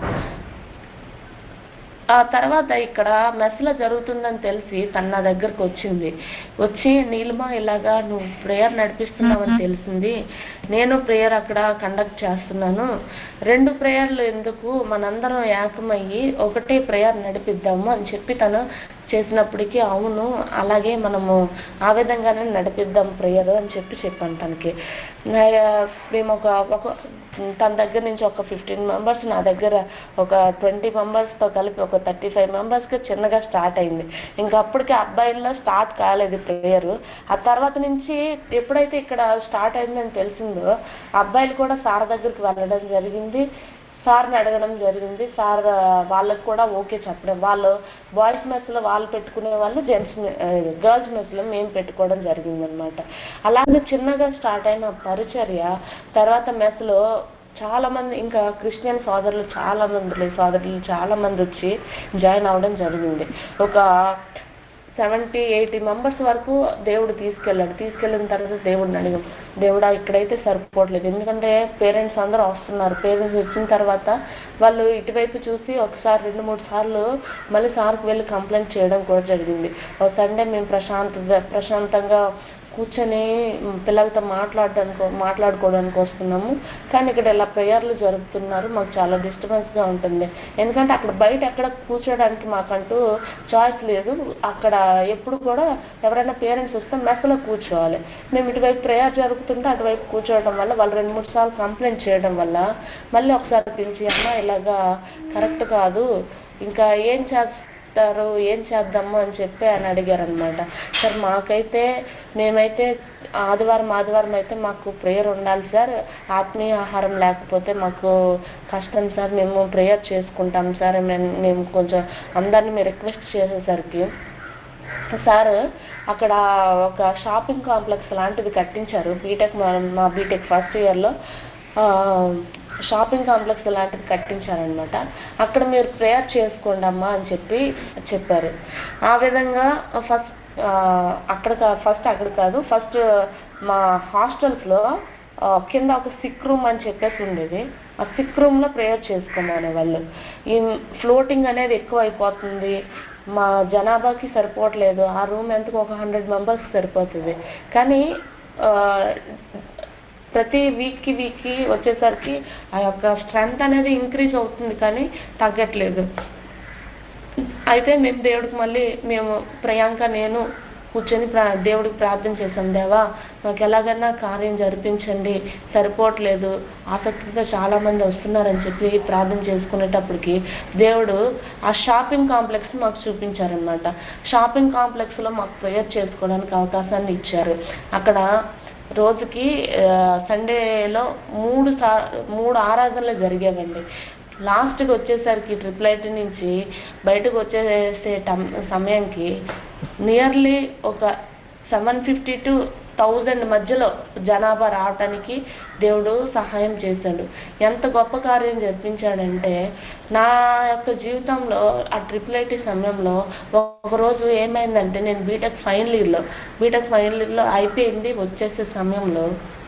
ఆ తర్వాత ఇక్కడ మెస్లో జరుగుతుందని తెలిసి తను నా దగ్గరకు వచ్చింది వచ్చి నీలిమా ఇలాగా నువ్వు ప్రేయర్ నడిపిస్తున్నావని తెలిసింది నేను ప్రేయర్ అక్కడ కండక్ట్ చేస్తున్నాను రెండు ప్రేయర్లు ఎందుకు మనందరం ఏకమయ్యి ఒకటే ప్రేయర్ నడిపిద్దాము అని చెప్పి తను చేసినప్పటికీ అవును అలాగే మనము ఆ విధంగానే నడిపిద్దాం ప్రేయర్ అని చెప్పి చెప్పాను తనకి నా- మేము ఒక ఒక తన దగ్గర నుంచి ఒక ఫిఫ్టీన్ మెంబర్స్ నా దగ్గర ఒక ట్వంటీ మెంబర్స్తో కలిపి ఒక థర్టీ ఫైవ్ మెంబర్స్కి చిన్నగా స్టార్ట్ అయింది ఇంకా అప్పటికి అబ్బాయిల్లో స్టార్ట్ కాలేదు ప్రేయర్ ఆ తర్వాత నుంచి ఎప్పుడైతే ఇక్కడ స్టార్ట్ అయిందని తెలిసిందో అబ్బాయిలు కూడా సార్ దగ్గరికి వెళ్ళడం జరిగింది సార్ని అడగడం జరిగింది సార్ ఆ, వాళ్ళకి కూడా ఓకే చెప్పడం వాళ్ళు బాయ్స్ మెస్లో వాళ్ళు పెట్టుకునే వాళ్ళు జెంట్స్ గర్ల్స్ మెస్లో మేము పెట్టుకోవడం జరిగింది అనమాట అలాగే చిన్నగా స్టార్ట్ అయిన పరిచర్య తర్వాత మెస్లో చాలా మంది ఇంకా క్రిస్టియన్ సోదరులు చాలా మంది సోదరులు చాలా మంది వచ్చి జాయిన్ అవ్వడం జరిగింది ఒక సెవెంటీ ఎయిటీ మెంబర్స్ వరకు దేవుడు తీసుకెళ్ళాడు తీసుకెళ్ళిన తర్వాత దేవుడిని అడిగాం దేవుడా ఇక్కడైతే సరిపోవట్లేదు ఎందుకంటే పేరెంట్స్ అందరూ వస్తున్నారు పేరెంట్స్ వచ్చిన తర్వాత వాళ్ళు ఇటువైపు చూసి ఒకసారి రెండు మూడు సార్లు మళ్ళీ సార్కి వెళ్ళి కంప్లైంట్ చేయడం కూడా జరిగింది ఒక సండే మేము ప్రశాంత ప్రశాంతంగా కూర్చొని మ్, పిల్లలతో మాట్లాడడానికి మాట్లాడుకోవడానికి వస్తున్నాము కానీ ఇక్కడ ఇలా ప్రేయర్లు జరుపుతున్నారు మాకు చాలా డిస్టర్బెన్స్గా ఉంటుంది ఎందుకంటే అక్కడ బయట ఎక్కడ కూర్చోడానికి మాకంటూ చాయిస్ లేదు అక్కడ ఎప్పుడు కూడా ఎవరైనా పేరెంట్స్ వస్తే మెస్లో కూర్చోవాలి మేము ఇటువైపు ప్రేయర్ జరుగుతుంటే అటువైపు కూర్చోవడం వల్ల వాళ్ళు రెండు మూడు సార్లు కంప్లైంట్ చేయడం వల్ల మళ్ళీ ఒకసారి పిలిచి అమ్మ ఇలాగా కరెక్ట్ కాదు ఇంకా ఏం చే చేస్తారు ఏం చేద్దాము అని చెప్పి ఆయన అడిగారు అనమాట సార్ మాకైతే మేమైతే ఆదివారం ఆదివారం అయితే మాకు ప్రేయర్ ఉండాలి సార్ ఆత్మీయ ఆహారం లేకపోతే మాకు కష్టం సార్ మేము ప్రేయర్ చేసుకుంటాం సార్ మేము మేము కొంచెం అందరినీ మేము రిక్వెస్ట్ చేసేసరికి సార్ అక్కడ ఒక షాపింగ్ కాంప్లెక్స్ లాంటిది కట్టించారు బీటెక్ మా మా బీటెక్ ఫస్ట్ ఇయర్లో షాపింగ్ కాంప్లెక్స్ లాంటిది కట్టించారనమాట అక్కడ మీరు ప్రేయర్ చేసుకోండి అమ్మా అని చెప్పి చెప్పారు ఆ విధంగా ఫస్ట్ అక్కడ కా- ఫస్ట్ అక్కడ కాదు ఫస్ట్ మా హాస్టల్స్లో కింద ఒక సిక్ రూమ్ అని చెప్పేసి ఉండేది ఆ సిక్ రూమ్లో ప్రేయర్ చేసుకోమనే వాళ్ళు ఈ ఫ్లోటింగ్ అనేది ఎక్కువ అయిపోతుంది మా జనాభాకి సరిపోవట్లేదు ఆ రూమ్ ఎంతకు ఒక హండ్రెడ్ మెంబర్స్కి సరిపోతుంది కానీ ఆ, ప్రతి వీక్కి వీక్కి వచ్చేసరికి ఆ యొక్క స్ట్రెంగ్త్ అనేది ఇంక్రీజ్ అవుతుంది కానీ తగ్గట్లేదు అయితే మేము దేవుడికి మళ్ళీ మేము ప్రియాంక నేను కూర్చొని ప్రా దేవుడికి ప్రార్థన చేశాం దేవా మాకు ఎలాగైనా కార్యం జరిపించండి సరిపోవట్లేదు ఆసక్తితో చాలా మంది వస్తున్నారని చెప్పి ప్రార్థన చేసుకునేటప్పటికి దేవుడు ఆ షాపింగ్ కాంప్లెక్స్ మాకు చూపించారనమాట షాపింగ్ కాంప్లెక్స్లో మాకు ప్రేయర్ చేసుకోవడానికి అవకాశాన్ని ఇచ్చారు అక్కడ రోజుకి ఆ, సండేలో మూడు సా మూడు ఆరాధనలు జరిగేవండి లాస్ట్కి వచ్చేసరికి ట్రిపుల్ ఐటీ నుంచి బయటకు వచ్చేసే టమ్ సమయానికి నియర్లీ ఒక సెవెన్ ఫిఫ్టీ టు థౌజండ్ మధ్యలో జనాభా రావటానికి దేవుడు సహాయం చేశాడు ఎంత గొప్ప కార్యం జరిపించాడంటే నా యొక్క జీవితంలో ఆ ట్రిపుల్ ఐటీ సమయంలో ఒకరోజు ఏమైందంటే నేను బీటెక్ ఫైనల్ ఇయర్లో బీటెక్ ఫైనల్ ఇయర్లో అయిపోయింది వచ్చేసే సమయంలో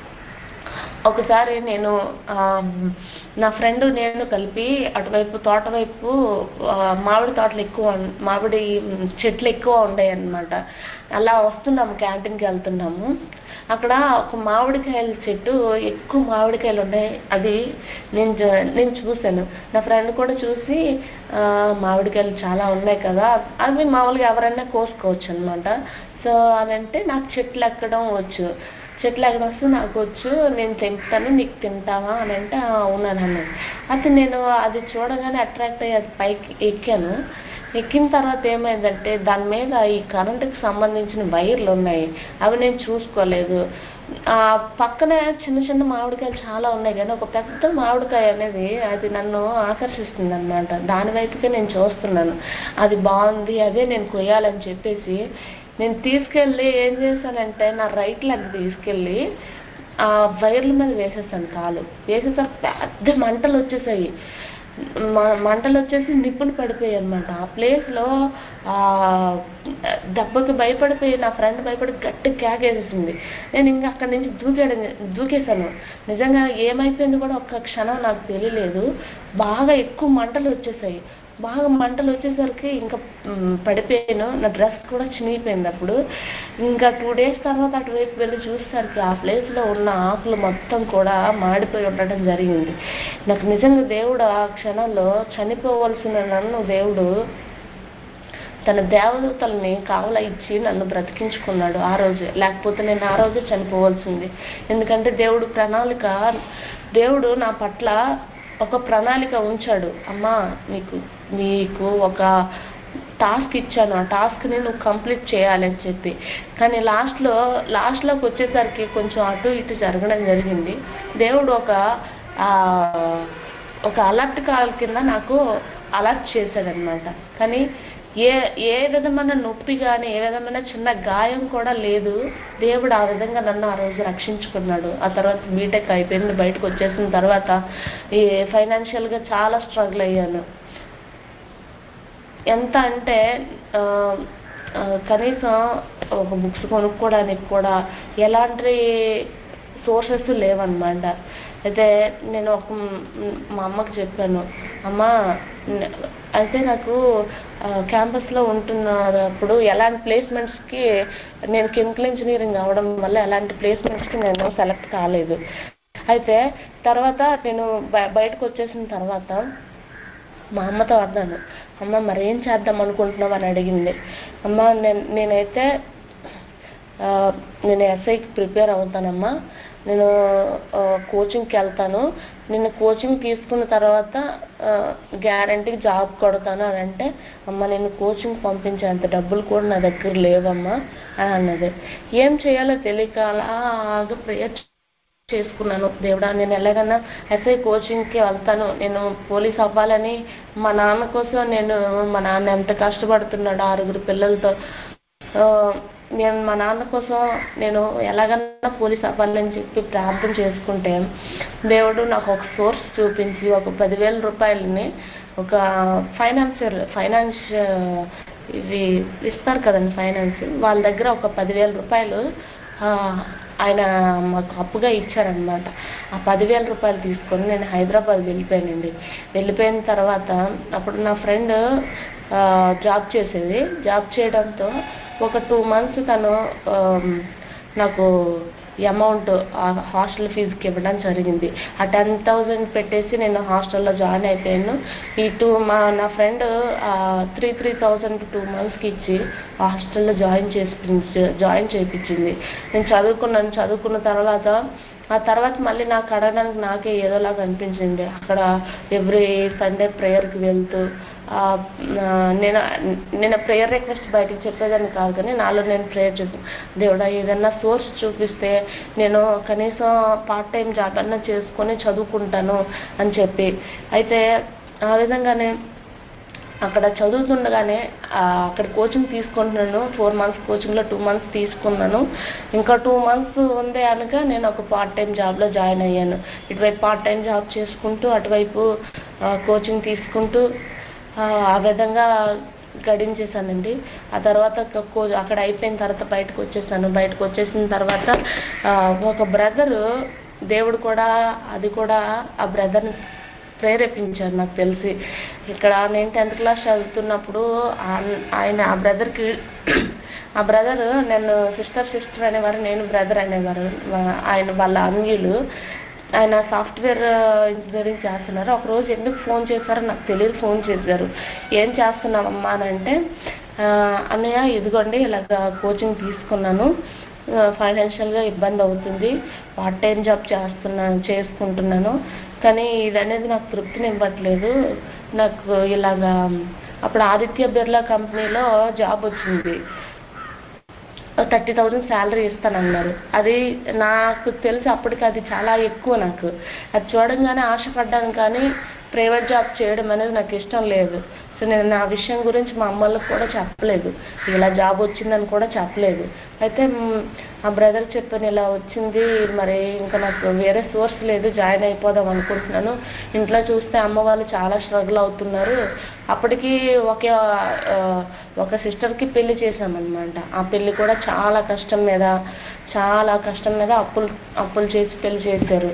ఒకసారి నేను ఆ, నా ఫ్రెండ్ నేను కలిపి అటువైపు తోట వైపు ఆ, మామిడి తోటలు ఎక్కువ ఉన్- మామిడి చెట్లు ఎక్కువ ఉన్నాయి అన్నమాట అలా వస్తున్నాము క్యాంటీన్కి వెళ్తున్నాము అక్కడ ఒక మామిడికాయల చెట్టు ఎక్కువ మామిడికాయలు ఉన్నాయి అది నేను చూ- నేను చూశాను నా ఫ్రెండ్ కూడా చూసి ఆ, మామిడికాయలు చాలా ఉన్నాయి కదా అవి మామూలుగా ఎవరైనా కోసుకోవచ్చు అనమాట సో అదంటే నాకు చెట్లు ఎక్కడం వచ్చు చెట్లు ఎక్కడ వస్తే నాకు వచ్చు నేను తెంపుతాను నీకు తింటావా అని అంటే "ఆ, అవునని అన్నాను అయితే నేను అది చూడగానే అట్రాక్ట్ అయ్యి అది పైకి ఎక్కాను ఎక్కిన తర్వాత ఏమైందంటే దాని మీద ఈ కరెంటుకి సంబంధించిన వైర్లు ఉన్నాయి అవి నేను చూసుకోలేదు ఆ పక్కనే చిన్న చిన్న మామిడికాయలు చాలా ఉన్నాయి కానీ ఒక పెద్ద మామిడికాయ అనేది అది నన్ను ఆకర్షిస్తుంది అనమాట దాని వైపుకే నేను చూస్తున్నాను అది బాగుంది అదే నేను కొయ్యాలని చెప్పేసి నేను తీసుకెళ్ళి ఏం చేశానంటే నా రైట్ లెగ్ తీసుకెళ్ళి ఆ వైర్ల మీద వేసేసాను కాలు వేసేసరికి పెద్ద మంటలు వచ్చేసాయి మ- మంటలు వచ్చేసి నిప్పులు పడిపోయాయి అనమాట ఆ ప్లేస్లో ఆ దెబ్బకి భయపడిపోయి నా ఫ్రెండ్ భయపడి గట్టి కేకేసేసింది నేను ఇంకా అక్కడి నుంచి దూకాడు దూకేశాను నిజంగా ఏమైపోయింది కూడా ఒక్క క్షణం నాకు తెలియలేదు బాగా ఎక్కువ మంటలు వచ్చేసాయి బాగా మంటలు వచ్చేసరికి ఇంకా మ్, పడిపోయాను నా డ్రెస్ కూడా చినిగిపోయింది అప్పుడు ఇంకా టూ డేస్ తర్వాత అటువైపు వెళ్ళి చూసేసరికి ఆ ప్లేస్లో ఉన్న ఆకులు మొత్తం కూడా మాడిపోయి ఉండడం జరిగింది నాకు నిజంగా దేవుడు ఆ క్షణంలో చనిపోవలసిన నన్ను దేవుడు తన దేవదూతల్ని కావల ఇచ్చి నన్ను బ్రతికించుకున్నాడు ఆ రోజే లేకపోతే నేను ఆ రోజే చనిపోవాల్సింది ఎందుకంటే దేవుడు ప్రణాళిక దేవుడు నా పట్ల ఒక ప్రణాళిక ఉంచాడు అమ్మా నీకు నీకు ఒక టాస్క్ ఇచ్చాను ఆ టాస్క్ని నువ్వు కంప్లీట్ చేయాలని చెప్పి కానీ లాస్ట్లో లాస్ట్లోకి వచ్చేసరికి కొంచెం అటు ఇటు జరగడం జరిగింది దేవుడు ఒక ఆ, ఒక అలర్ట్ కాల్ కింద నాకు అలర్ట్ చేశాడనమాట కానీ ఏ ఏ విధమైన నొప్పి కానీ ఏ విధమైన చిన్న గాయం కూడా లేదు దేవుడు ఆ విధంగా నన్ను ఆ రోజు రక్షించుకున్నాడు ఆ తర్వాత బీటెక్ అయిపోయింది బయటకు వచ్చేసిన తర్వాత ఈ ఫైనాన్షియల్గా చాలా స్ట్రగుల్ అయ్యాను ఎంత అంటే ఆ, ఆ, కనీసం ఒక బుక్స్ కొనుక్కోవడానికి కూడా ఎలాంటి సోర్సెస్ లేవన్నమాట అయితే నేను ఒక మ్, మా అమ్మకి చెప్పాను అమ్మ న- అయితే నాకు క్యాంపస్లో ఉంటున్నప్పుడు ఎలాంటి ప్లేస్మెంట్స్కి నేను కెమికల్ ఇంజనీరింగ్ అవ్వడం వల్ల ఎలాంటి ప్లేస్మెంట్స్కి నేను సెలెక్ట్ కాలేదు అయితే తర్వాత నేను బ- బయటకు వచ్చేసిన తర్వాత మా అమ్మతో అన్నాను అమ్మ మరి ఏం చేద్దాం అనుకుంటున్నావు అని అడిగింది అమ్మ నేను నేనైతే ఆ, నేను ఎస్ఐకి ప్రిపేర్ అవుతానమ్మా నేను కోచింగ్కి వెళ్తాను నేను కోచింగ్ తీసుకున్న తర్వాత గ్యారంటీ జాబ్ కొడతాను అని అంటే అమ్మ నేను కోచింగ్ పంపించేంత డబ్బులు కూడా నా దగ్గర లేవమ్మా అని అన్నది ఏం చేయాలో తెలియక అలాగా ప్రేయర్ చేసుకున్నాను దేవుడా నేను ఎలాగైనా ఎస్ఐ కోచింగ్కి వెళ్తాను నేను పోలీస్ అవ్వాలని మా నాన్న కోసం నేను మా నాన్న ఎంత కష్టపడుతున్నాడు ఆరుగురు పిల్లలతో ఆ, నేను మా నాన్న కోసం నేను ఎలాగన్నా పోలీస్ అవ్వాలని చెప్పి ప్రార్థన చేసుకుంటే దేవుడు నాకు ఒక సోర్స్ చూపించి ఒక పదివేల రూపాయలని ఒక ఫైనాన్షియల్ ఫైనాన్స్ ఇవి ఇస్తారు కదండి ఫైనాన్స్ వాళ్ళ దగ్గర ఒక పదివేల రూపాయలు ఆ, ఆయన మాకు అప్పుగా ఇచ్చారనమాట ఆ పదివేల రూపాయలు తీసుకొని నేను హైదరాబాద్ వెళ్ళిపోయానండి వెళ్ళిపోయిన తర్వాత అప్పుడు నా ఫ్రెండ్ జాబ్ చేసేది జాబ్ చేయడంతో ఒక టూ మంత్స్ తను ఆ, నాకు ఈ అమౌంట్ హాస్టల్ ఫీజుకి ఇవ్వడం జరిగింది ఆ టెన్ థౌజండ్ పెట్టేసి నేను హాస్టల్లో జాయిన్ అయిపోయాను ఈ టూ మా నా friend three three thousand two మంత్స్కి ఇచ్చి హాస్టల్లో జాయిన్ చేసి జాయిన్ చేయించింది నేను చదువుకున్నాను చదువుకున్న తర్వాత ఆ తర్వాత మళ్ళీ నాకు అడగడానికి నాకే ఏదోలాగా అనిపించింది అక్కడ ఎవ్రీ సండే ప్రేయర్కి వెళ్తూ ఆ, ఆ, నేను నేను ప్రేయర్ రిక్వెస్ట్ బయటకు చెప్పేదాన్ని కాదు కానీ నాలో నేను ప్రేయర్ చేసి దేవుడా ఏదన్నా సోర్స్ చూపిస్తే నేను కనీసం పార్ట్ టైం జాబ్ అన్నా చేసుకొని చదువుకుంటాను అని చెప్పి అయితే ఆ విధంగానే అక్కడ చదువుతుండగానే ఆ, అక్కడ కోచింగ్ తీసుకుంటున్నాను ఫోర్ మంత్స్ కోచింగ్లో టూ మంత్స్ తీసుకున్నాను ఇంకా టూ మంత్స్ ఉంది అనగా నేను ఒక పార్ట్ టైం జాబ్లో జాయిన్ అయ్యాను ఇటువైపు పార్ట్ టైం జాబ్ చేసుకుంటూ అటువైపు ఆ, కోచింగ్ తీసుకుంటూ ఆ, ఆ విధంగా గడించేసానండి ఆ తర్వాత ఒక కో అక్కడ అయిపోయిన తర్వాత బయటకు వచ్చేసాను బయటకు వచ్చేసిన తర్వాత ఆ, ఒక బ్రదరు దేవుడు కూడా అది కూడా ఆ బ్రదర్ని ప్రేరేపించారు నాకు తెలిసి ఇక్కడ నేను టెన్త్ క్లాస్ చదువుతున్నప్పుడు ఆన్- ఆయన ఆ బ్రదర్కి ఆ బ్రదర్ నేను సిస్టర్ సిస్టర్ అనేవారు నేను బ్రదర్ అనేవారు వా- ఆయన వాళ్ళ అన్యులు ఆయన సాఫ్ట్వేర్ ఇంజనీరింగ్ చేస్తున్నారు ఒక రోజు ఎందుకు ఫోన్ చేశారో నాకు తెలియదు ఫోన్ చేశారు ఏం చేస్తున్నావమ్మా అని అంటే "ఆ, అన్నయ్య ఇదిగోండి ఇలాగ కోచింగ్ తీసుకున్నాను ఫైనాన్షియల్గా ఇబ్బంది అవుతుంది పార్ట్ టైం జాబ్ చేస్తున్నాను చేసుకుంటున్నాను కానీ ఇది అనేది నాకు తృప్తిని ఇవ్వట్లేదు నాకు ఇలాగా అప్పుడు ఆదిత్య బిర్లా కంపెనీలో జాబ్ వచ్చింది థర్టీ థౌజండ్ శాలరీ ఇస్తానన్నారు అది నాకు తెలిసి అప్పటికి అది చాలా ఎక్కువ నాకు అది చూడంగానే ఆశపడ్డాను కానీ ప్రైవేట్ జాబ్ చేయడం అనేది నాకు ఇష్టం లేదు సో నేను నా విషయం గురించి మా అమ్మలకు కూడా చెప్పలేదు ఇలా జాబ్ వచ్చిందని కూడా చెప్పలేదు అయితే మ్, ఆ బ్రదర్ చెప్పాను ఇలా వచ్చింది మరి ఇంకా నాకు వేరే సోర్స్ లేదు జాయిన్ అయిపోదాం అనుకుంటున్నాను ఇంట్లో చూస్తే అమ్మ వాళ్ళు చాలా స్ట్రగుల్ అవుతున్నారు అప్పటికి ఒకే ఆ, ఒక సిస్టర్కి పెళ్లి చేశామన్నమాట ఆ పెళ్లి కూడా చాలా కష్టం మీద చాలా కష్టం మీద అప్పులు అప్పులు చేసి పెళ్లి చేశారు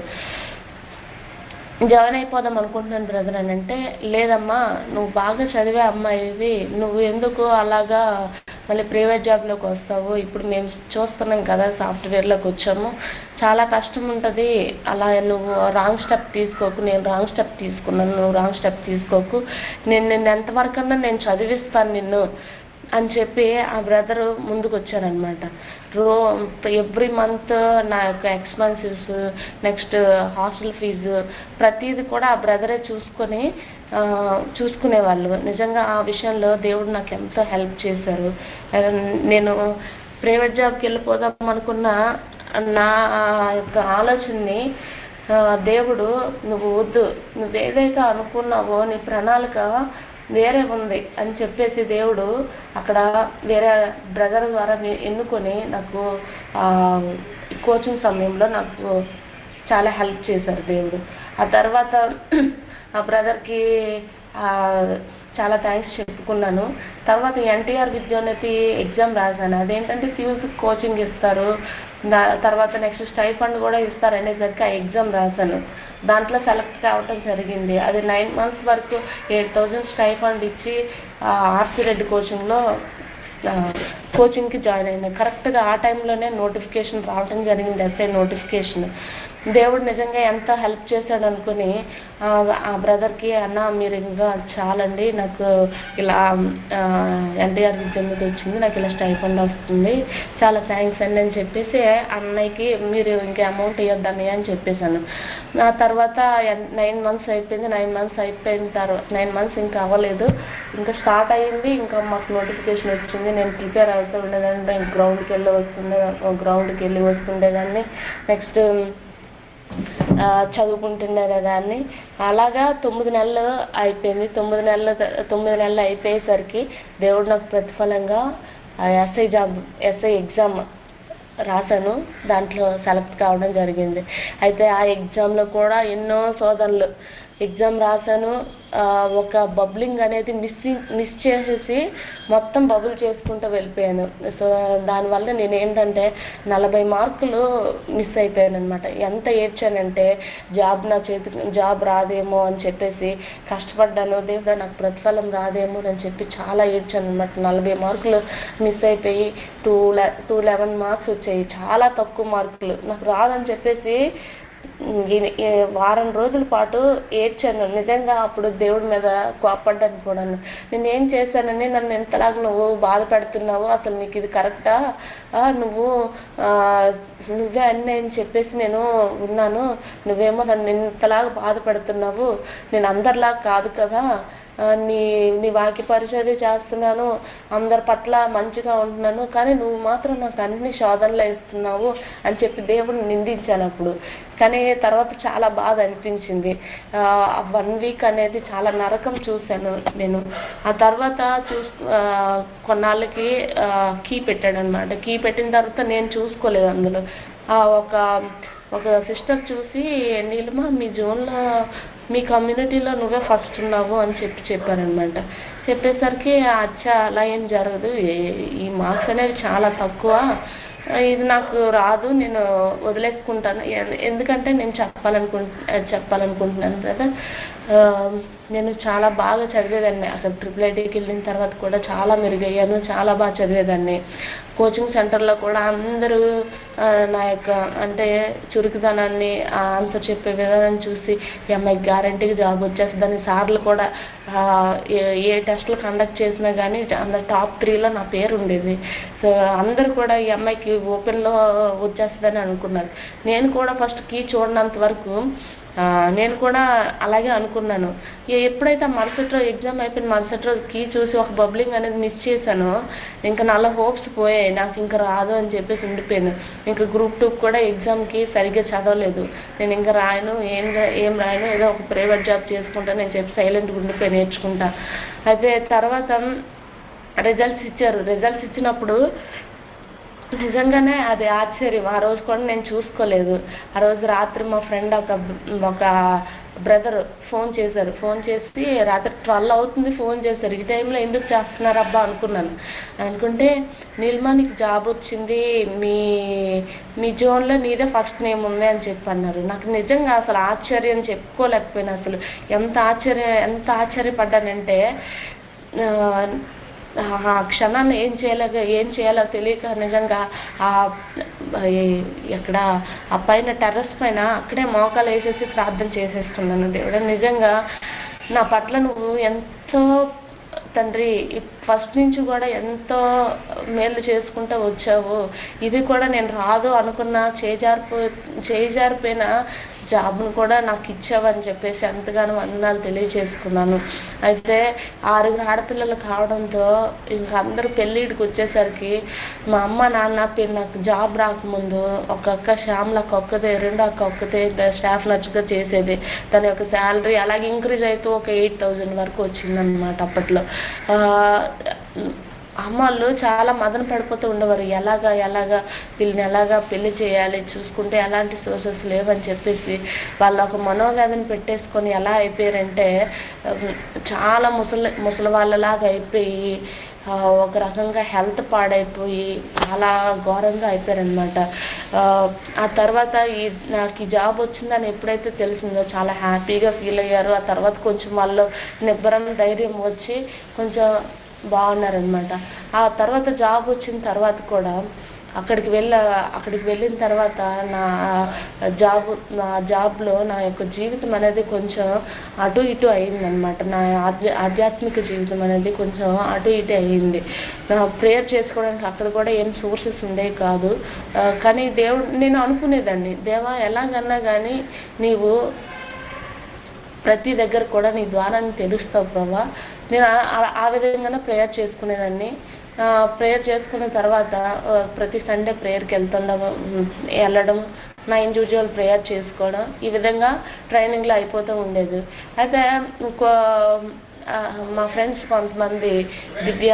జాయిన్ అయిపోదాం అనుకుంటున్నాను బ్రదర్ అని అంటే లేదమ్మా నువ్వు బాగా చదివే అమ్మాయివి నువ్వు ఎందుకు అలాగా మళ్ళీ ప్రైవేట్ జాబ్లోకి వస్తావు ఇప్పుడు మేము చూస్తున్నాం కదా సాఫ్ట్వేర్లోకి వచ్చాము చాలా కష్టం ఉంటుంది అలా నువ్వు రాంగ్ స్టెప్ తీసుకోకు నేను రాంగ్ స్టెప్ తీసుకున్నాను నువ్వు రాంగ్ స్టెప్ తీసుకోకు నేను నిన్ను ఎంతవరకన్నా నేను చదివిస్తాను నిన్ను అని చెప్పి ఆ బ్రదర్ ముందుకు వచ్చారనమాట రో ఎవ్రీ మంత్ నా యొక్క ఎక్స్పెన్సెస్ నెక్స్ట్ హాస్టల్ ఫీజు ప్రతిదీ కూడా ఆ బ్రదరే చూసుకొని ఆ, చూసుకునేవాళ్ళు నిజంగా ఆ విషయంలో దేవుడు నాకు ఎంతో హెల్ప్ చేశారు ఆ, నేను ప్రైవేట్ జాబ్కి వెళ్ళిపోదాం అనుకున్న నా యొక్క ఆలోచనని ఆ, దేవుడు నువ్వు వద్దు నువ్వు ఏదైతే అనుకున్నావో నీ ప్రణాళిక వేరే ఉంది అని చెప్పేసి దేవుడు అక్కడ వేరే బ్రదర్ ద్వారా ని- ఎన్నుకొని నాకు ఆ, కోచింగ్ సమయంలో నాకు చాలా హెల్ప్ చేశారు దేవుడు ఆ తర్వాత ఆ బ్రదర్కి చాలా థ్యాంక్స్ చెప్పుకున్నాను తర్వాత ఎన్టీఆర్ విద్యోన్నతి ఎగ్జామ్ రాశాను అదేంటంటే సివిల్స్ కోచింగ్ ఇస్తారు దా తర్వాత నెక్స్ట్ స్టైఫండ్ కూడా ఇస్తారు అనేసరికి ఆ ఎగ్జామ్ రాశాను దాంట్లో సెలెక్ట్ కావటం జరిగింది అది నైన్ మంత్స్ వరకు ఎయిట్ థౌజండ్ స్టైఫండ్ ఇచ్చి ఆర్సీ రెడ్డి కోచింగ్లో కోచింగ్కి జాయిన్ అయింది కరెక్ట్గా ఆ టైంలోనే నోటిఫికేషన్ రావడం జరిగింది ఎస్ఐ నోటిఫికేషన్ దేవుడు నిజంగా ఎంత హెల్ప్ చేశాడు అనుకుని ఆ, ఆ బ్రదర్కి అన్న మీరు ఇంకా చాలండి నాకు ఇలా ఎన్టీఆర్ విద్య మీద వచ్చింది నాకు ఇలా స్టైఫండ్ వస్తుంది చాలా థ్యాంక్స్ అండి అని చెప్పేసి అన్నయ్యకి మీరు ఇంకా అమౌంట్ ఇవ్వద్దు అన్నయ్య అని చెప్పేశాను ఆ తర్వాత నైన్ మంత్స్ అయిపోయింది నైన్ మంత్స్ అయిపోయిన తర్వాత నైన్ మంత్స్ ఇంకా అవ్వలేదు ఇంకా స్టార్ట్ అయ్యింది ఇంకా మాకు నోటిఫికేషన్ వచ్చింది నేను ప్రిపేర్ అవుతూ ఉండేదాన్ని గ్రౌండ్కి వెళ్ళి వస్తుండే గ్రౌండ్కి వెళ్ళి వస్తుండేదాన్ని నెక్స్ట్ ఆ, చదువుకుంటుండేదాన్ని అలాగా తొమ్మిది నెలలు అయిపోయింది తొమ్మిది నెలలు తొమ్మిది నెలలు అయిపోయేసరికి దేవుడు నాకు ప్రతిఫలంగా ఎస్ఐ జాబ్ ఎస్ఐ ఎగ్జామ్ రాశాను దాంట్లో సెలెక్ట్ కావడం జరిగింది అయితే ఆ ఎగ్జామ్లో కూడా ఎన్నో సోదరులు ఎగ్జామ్ రాశాను ఆ, ఒక బబ్లింగ్ అనేది మిస్ మిస్ చేసేసి మొత్తం బబుల్ చేసుకుంటూ వెళ్ళిపోయాను సో దానివల్ల నేను ఏంటంటే నలభై మార్కులు మిస్ అయిపోయాను అనమాట ఎంత ఏడ్చానంటే జాబ్ నా చేతికి జాబ్ రాదేమో అని చెప్పేసి కష్టపడ్డాను దేవుడా నాకు ప్రతిఫలం రాదేమో అని చెప్పి చాలా ఏడ్చాను అనమాట నలభై మార్కులు మిస్ అయిపోయి టూ లె టూ లెవెన్ మార్క్స్ వచ్చాయి చాలా తక్కువ మార్కులు నాకు రాదని చెప్పేసి ఈ- ఈ వారం రోజుల పాటు ఏడ్చాను నిజంగా అప్పుడు దేవుడి మీద కోపడ్డాను కూడా నేను ఏం చేశానని నన్ను ఎంతలాగా నువ్వు బాధ పెడుతున్నావు అసలు నీకు ఇది కరెక్టా ఆ, నువ్వు ఆ, నువ్వే అన్నీ అని చెప్పేసి నేను ఉన్నాను నువ్వేమో నన్ను ఇంతలాగా బాధ పెడుతున్నావు నేను అందరిలాగా కాదు కదా ఆ, నీ నీ వాక్య పరిచర్య చేస్తున్నాను అందరి పట్ల మంచిగా ఉంటున్నాను కానీ నువ్వు మాత్రం నాకు అన్ని శోధనలు ఇస్తున్నావు అని చెప్పి దేవుడిని నిందించాను అప్పుడు కానీ తర్వాత చాలా బాధ అనిపించింది వన్ వీక్ అనేది చాలా నరకం చూశాను నేను ఆ తర్వాత చూస్ ఆ, కొన్నాళ్ళకి కీ పెట్టాడు అనమాట కీ పెట్టిన తర్వాత నేను చూసుకోలేదు అందులో ఆ, ఒక ఒక సిస్టర్ చూసి నీలిమా మీ జోన్లో మీ కమ్యూనిటీలో నువ్వే ఫస్ట్ ఉన్నావు అని చెప్పి చెప్పారనమాట చెప్పేసరికి అచ్చా అలా ఏం జరగదు ఏ- ఈ మార్క్స్ అనేవి చాలా తక్కువ ఇది నాకు రాదు నేను వదిలేసుకుంటాను ఎన్- ఎందుకంటే నేను చెప్పాలనుకు చెప్పాలనుకుంటున్నాను కదా ఆ, నేను చాలా బాగా చదివేదాన్ని అసలు ట్రిపుల్ ఐటీకి వెళ్ళిన తర్వాత కూడా చాలా మెరుగయ్యాను చాలా బాగా చదివేదాన్ని కోచింగ్ సెంటర్లో కూడా అందరూ ఆ, నా యొక్క అంటే చురుకుదనాన్ని ఆ ఆన్సర్ చెప్పే విధానం చూసి ఈ అమ్మాయికి గ్యారంటీగా జాబ్ వచ్చేస్తుందని సార్లు కూడా ఆ, ఏ ఏ టెస్టులు కండక్ట్ చేసినా కానీ అందరు టాప్ త్రీలో నా పేరు ఉండేది సో అందరూ కూడా ఈ అమ్మాయికి ఓపెన్లో వచ్చేస్తుందని అనుకున్నారు నేను కూడా ఫస్ట్ కీ చూడనంత వరకు ఆ, నేను కూడా అలాగే అనుకున్నాను ఎ- ఎప్పుడైతే ఆ మరుసటి రోజు ఎగ్జామ్ అయిపోయిన మరుసటి రోజు కీ చూసి ఒక బబ్లింగ్ అనేది మిస్ చేశానో ఇంకా నాలో హోప్స్ పోయాయి నాకు ఇంకా రాదు అని చెప్పేసి ఉండిపోయాను ఇంకా గ్రూప్ టూ కూడా ఎగ్జామ్కి సరిగ్గా చదవలేదు నేను ఇంకా రాయను ఏం రా- ఏం రాయను ఏదో ఒక ప్రైవేట్ జాబ్ చేసుకుంటాను నేను చెప్పి సైలెంట్గా ఉండిపోయి నేర్చుకుంటా అయితే తర్వాత రిజల్ట్స్ ఇచ్చారు రిజల్ట్స్ ఇచ్చినప్పుడు నిజంగానే అది ఆశ్చర్యం ఆ రోజు కూడా నేను చూసుకోలేదు ఆ రోజు రాత్రి మా ఫ్రెండ్ ఒక ఒక బ్రదర్ ఫోన్ చేశారు ఫోన్ చేసి రాత్రి ట్వెల్వ్ అవుతుంది ఫోన్ చేశారు ఈ టైంలో ఎందుకు చేస్తున్నారు అబ్బా అనుకున్నాను అనుకుంటే నీలిమా నీకు జాబ్ వచ్చింది మీ మీ జోన్లో నీదే ఫస్ట్ నేమ్ ఉంది అని చెప్పి అన్నారు నాకు నిజంగా అసలు ఆశ్చర్యం చెప్పుకోలేకపోయినా అసలు ఎంత ఆశ్చర్యం ఎంత ఆశ్చర్యపడ్డానంటే ఆ, ఆ క్షణాన్ని ఏం చేయలేక ఏం చేయాలో తెలియక నిజంగా ఆ ఈ- ఎక్కడ ఆ పైన టెర్రస్ పైన అక్కడే మోకాలు వేసేసి ప్రార్థన చేసేస్తున్నాను దేవుడు నిజంగా నా పట్ల నువ్వు ఎంతో తండ్రి ఫస్ట్ నుంచి కూడా ఎంతో మేలు చేసుకుంటూ వచ్చావు ఇది కూడా నేను రాదు అనుకున్న చేజారిపో చేజారిపోయిన జాబ్ను కూడా నాకు ఇచ్చావని చెప్పేసి ఎంతగానో వందనాలు తెలియజేసుకున్నాను అయితే ఆరుగురు ఆడపిల్లలు కావడంతో ఇంకా అందరూ పెళ్ళిడికి వచ్చేసరికి మా అమ్మ నాన్న పె- నాకు జాబ్ రాకముందు ఒక అక్క శ్యామలకు ఒక్కతే రెండు అక్క ఒక్కతే స్టాఫ్ నర్స్గా చేసేది తన యొక్క శాలరీ అలాగే ఇంక్రీజ్ అవుతూ ఒక ఎయిట్ థౌజండ్ వరకు వచ్చిందనమాట అప్పట్లో ఆ, అమ్మాళ్ళు చాలా మదన పడిపోతూ ఉండేవారు ఎలాగా ఎలాగా వీళ్ళని ఎలాగా పెళ్లి చేయాలి చూసుకుంటే ఎలాంటి సోర్సెస్ లేవని చెప్పేసి వాళ్ళు ఒక మనోవేదన పెట్టేసుకొని ఎలా అయిపోయారంటే ఉమ్, చాలా ముసలి ముసలి వాళ్ళలాగా అయిపోయి ఆ, ఒక రకంగా హెల్త్ పాడైపోయి చాలా ఘోరంగా అయిపోయారనమాట ఆ తర్వాత ఈ నాకు ఈ జాబ్ వచ్చిందని ఎప్పుడైతే తెలిసిందో చాలా హ్యాపీగా ఫీల్ అయ్యారు ఆ తర్వాత కొంచెం వాళ్ళు నిబ్బరం ధైర్యం వచ్చి కొంచెం బాగున్నారనమాట ఆ తర్వాత జాబ్ వచ్చిన తర్వాత కూడా అక్కడికి వెళ్ళ అక్కడికి వెళ్ళిన తర్వాత నా జాబ్ నా జాబ్లో నా యొక్క జీవితం అనేది కొంచెం అటు ఇటు అయిందనమాట నా ఆధ్య ఆధ్యాత్మిక జీవితం అనేది కొంచెం అటు ఇటు అయ్యింది ప్రేయర్ చేసుకోవడానికి అక్కడ కూడా ఏం సోర్సెస్ ఉండేవి కాదు ఆ, కానీ దేవుడు నేను అనుకునేదాన్ని దేవా ఎలాగన్నా కానీ నీవు ప్రతి దగ్గర కూడా నీ ద్వారాన్ని తెలుస్తావు ప్రభా నేను ఆ- ఆ- ఆ విధంగానే ప్రేయర్ చేసుకునేదాన్ని ప్రేయర్ చేసుకున్న తర్వాత ఆ, ప్రతి సండే ప్రేయర్కి వెళ్తుండడం వెళ్ళడం నా ఇండివిజువల్ ప్రేయర్ చేసుకోవడం ఈ విధంగా ట్రైనింగ్లో అయిపోతూ ఉండేది అయితే ఇంకో ఆ, మా ఫ్రెండ్స్ కొంతమంది దివ్య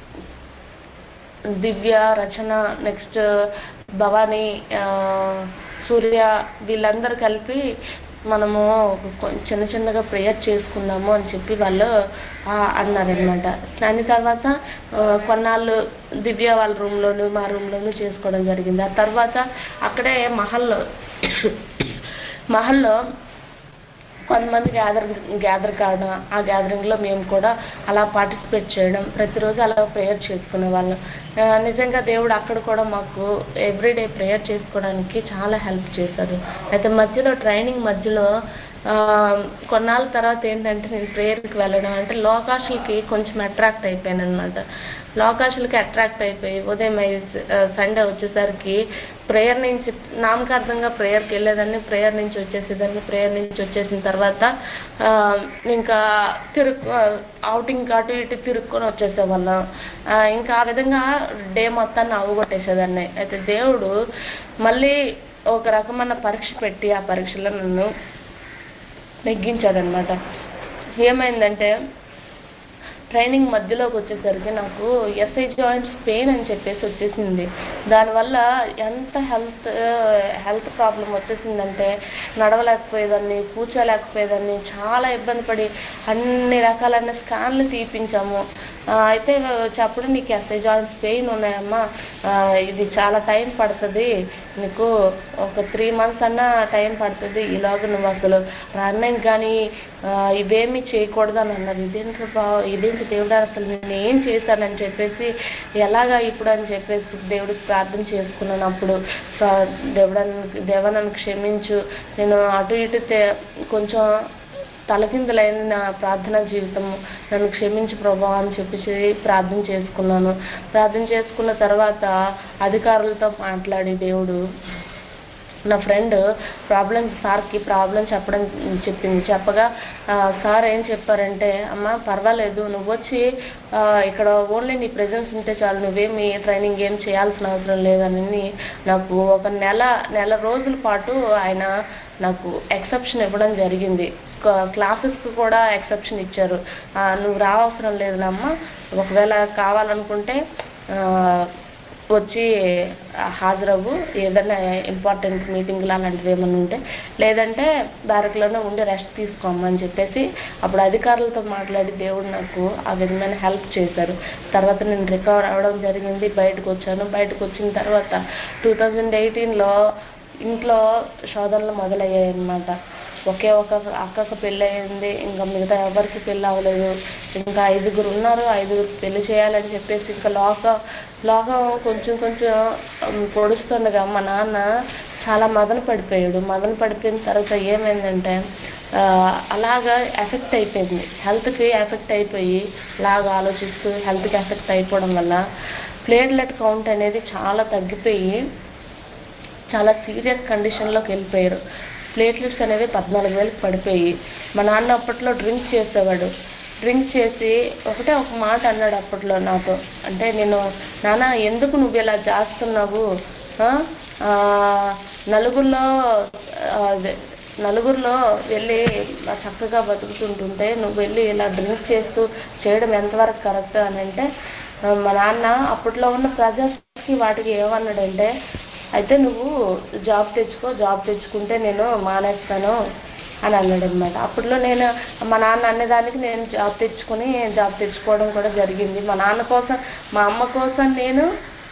దివ్య రచన నెక్స్ట్ భవానీ ఆ, సూర్య వీళ్ళందరూ కలిపి మనము కొ- చిన్న చిన్నగా ప్రేయర్ చేసుకుందాము అని చెప్పి వాళ్ళు ఆ, అన్నారనమాట దాని తర్వాత ఆ, కొన్నాళ్ళు దివ్య వాళ్ళ రూమ్లోను మా రూమ్లోను చేసుకోవడం జరిగింది ఆ తర్వాత అక్కడే మహల్లో మహల్లో కొంతమంది గ్యాదర్ గ్యాదర్ కావడం ఆ గ్యాదరింగ్లో మేము కూడా అలా పార్టిసిపేట్ చేయడం ప్రతిరోజు అలా ప్రేయర్ చేసుకునే వాళ్ళం ఆ, నిజంగా దేవుడు అక్కడ కూడా మాకు ఎవ్రీడే ప్రేయర్ చేసుకోవడానికి చాలా హెల్ప్ చేశారు అయితే మధ్యలో ట్రైనింగ్ మధ్యలో ఆ, కొన్నాళ్ళ తర్వాత ఏంటంటే నేను ప్రేయర్కి వెళ్ళడం అంటే లోకాషులకి కొంచెం అట్రాక్ట్ అయిపోయాను అనమాట లోకాషులకి అట్రాక్ట్ అయిపోయి ఉదయం సండే వచ్చేసరికి ప్రేయర్ నుంచి నామకార్థంగా ప్రేయర్కి వెళ్ళేదాన్ని ప్రేయర్ నుంచి వచ్చేసేదాన్ని ప్రేయర్ నుంచి వచ్చేసిన తర్వాత ఆ, ఇంకా తిరుగు అవుటింగ్ అటు ఇటు తిరుక్కొని వచ్చేసేవాళ్ళం ఆ, ఇంకా ఆ విధంగా డే మొత్తాన్ని అవగొట్టేసేదాన్ని అయితే దేవుడు మళ్ళీ ఒక రకమైన పరీక్ష పెట్టి ఆ పరీక్షలో నన్ను నెగ్గించాడనమాట ఏమైందంటే ట్రైనింగ్ మధ్యలోకి వచ్చేసరికి నాకు ఎస్ఐ జాయింట్స్ పెయిన్ అని చెప్పేసి వచ్చేసింది దానివల్ల ఎంత హెల్త్ హెల్త్ ప్రాబ్లం వచ్చేసిందంటే నడవలేకపోయేదాన్ని కూర్చోలేకపోయేదాన్ని చాలా ఇబ్బంది పడి అన్ని రకాలైన స్కాన్లు తీపించాము ఆ, అయితే అప్పుడు నీకు ఎస్ఐ జాయింట్స్ పెయిన్ ఉన్నాయమ్మా ఆ, ఇది చాలా టైం పడుతుంది నీకు ఒక త్రీ మంత్స్ అన్నా టైం పడుతుంది ఈలోగా నువ్వు అసలు రన్నింగ్ కానీ ఆ, ఇవేమీ చేయకూడదు అని అన్నారు ఇదేంటి బా ఇదేంటి దేవుడా అసలు నేను ఏం చేశానని చెప్పేసి ఎలాగా ఇప్పుడు అని చెప్పేసి దేవుడికి ప్రార్థన చేసుకున్నాను అప్పుడు ప్రా- దేవుడా నన్ను- దేవా నన్ను క్షమించు నేను అటు ఇటు తే- కొంచెం తలకిందులైన నా ప్రార్థనా జీవితం నన్ను క్షమించు ప్రభా అని చెప్పేసి ప్రార్థన చేసుకున్నాను ప్రార్థన చేసుకున్న తర్వాత అధికారులతో మాట్లాడి దేవుడు నా ఫ్రెండ్ ప్రాబ్లం సార్కి ప్రాబ్లం చెప్పడం చెప్పింది చెప్పగా ఆ, సార్ ఏం చెప్పారంటే అమ్మ పర్వాలేదు నువ్వు వచ్చి ఆ, ఇక్కడ ఓన్లీ నీ ప్రెజెన్స్ ఉంటే చాలు నువ్వేమి ట్రైనింగ్ ఏం చేయాల్సిన అవసరం లేదని నాకు ఒక నెల నెల రోజుల పాటు ఆయన నాకు ఎక్సెప్షన్ ఇవ్వడం జరిగింది క్లాసెస్కి కూడా ఎక్సెప్షన్ ఇచ్చారు ఆ, నువ్వు రావసరం లేదమ్మా ఒకవేళ కావాలనుకుంటే ఆ, వచ్చి హాజరవ్వు ఏదైనా ఇంపార్టెంట్ మీటింగ్లు అలాంటివి ఏమైనా ఉంటే లేదంటే బ్యారక్లోనే ఉండి రెస్ట్ తీసుకోమని చెప్పేసి అప్పుడు అధికారులతో మాట్లాడి దేవుడు నాకు ఆ విధమైన హెల్ప్ చేశారు తర్వాత నేను రికవర్ అవ్వడం జరిగింది బయటకు వచ్చాను బయటకు వచ్చిన తర్వాత టూ థౌజండ్ ఎయిటీన్లో ఇంట్లో శోధనలు మొదలయ్యాయి అన్నమాట ఒకే ఒక అక్కకు పెళ్ళి అయింది ఇంకా మిగతా ఎవరికి పెళ్ళి అవ్వలేదు ఇంకా ఐదుగురు ఉన్నారు ఐదుగురు పెళ్లి చేయాలని చెప్పేసి ఇంకా లోకం లోకం కొంచెం కొంచెం ఉమ్, పొడుస్తుండగా మా నాన్న చాలా మదన పడిపోయాడు మదన పడిపోయిన తర్వాత ఏమైందంటే ఆ, అలాగా ఎఫెక్ట్ అయిపోయింది హెల్త్కి ఎఫెక్ట్ అయిపోయి అలాగా ఆలోచిస్తూ హెల్త్కి ఎఫెక్ట్ అయిపోవడం వల్ల ప్లేట్లెట్ కౌంట్ అనేది చాలా తగ్గిపోయి చాలా సీరియస్ కండిషన్లోకి వెళ్ళిపోయారు ప్లేట్లెట్స్ అనేవి పద్నాలుగు వేలకు పడిపోయి మా నాన్న అప్పట్లో డ్రింక్ చేసేవాడు డ్రింక్ చేసి ఒకటే ఒక మాట అన్నాడు అప్పట్లో నాతో అంటే నేను నాన్న ఎందుకు నువ్వు ఇలా చేస్తున్నావు ఆ? ఆ, నలుగురిలో ఆ, అదే, నలుగురిలో వెళ్ళి చక్కగా బతుకుతుంటుంటే నువ్వు వెళ్ళి ఇలా డ్రింక్ చేస్తూ చేయడం ఎంతవరకు కరెక్ట్ అని అంటే ఆ, మా నాన్న అప్పట్లో ఉన్న ప్రజర్స్కి వాటికి ఏమన్నాడంటే అయితే నువ్వు జాబ్ తెచ్చుకో జాబ్ తెచ్చుకుంటే నేను మానేస్తాను అని అన్నాడు అనమాట అప్పట్లో నేను మా నాన్న అనేదానికి నేను జాబ్ తెచ్చుకొని జాబ్ తెచ్చుకోవడం కూడా జరిగింది మా నాన్న కోసం మా అమ్మ కోసం నేను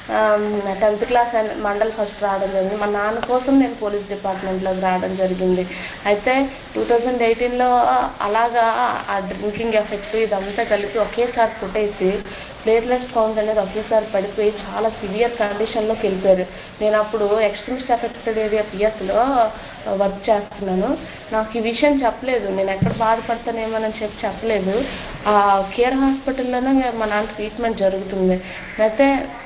టెన్త్ క్లాస్ మండల్ ఫస్ట్ రావడం జరిగింది మా నాన్న కోసం నేను పోలీస్ డిపార్ట్మెంట్లోకి రావడం జరిగింది అయితే టూ థౌజండ్ ఎయిటీన్లో అలాగా ఆ డ్రింకింగ్ ఎఫెక్ట్ ఇదంతా కలిపి ఒకేసారి పుట్టేసి ప్లేట్లెట్స్ కౌంట్ అనేది ఒకేసారి పడిపోయి చాలా సివియర్ కండిషన్లోకి వెళ్ళిపోయారు నేను అప్పుడు ఎక్స్ట్రీమిస్ట్ ఎఫెక్టెడ్ ఏరియా పిఎస్లో వర్క్ చేస్తున్నాను నాకు ఈ విషయం చెప్పలేదు నేను ఎక్కడ బాధపడతానేమోనని చెప్పి చెప్పలేదు ఆ కేర్ హాస్పిటల్లోనే మా నాన్న ట్రీట్మెంట్ జరుగుతుంది అయితే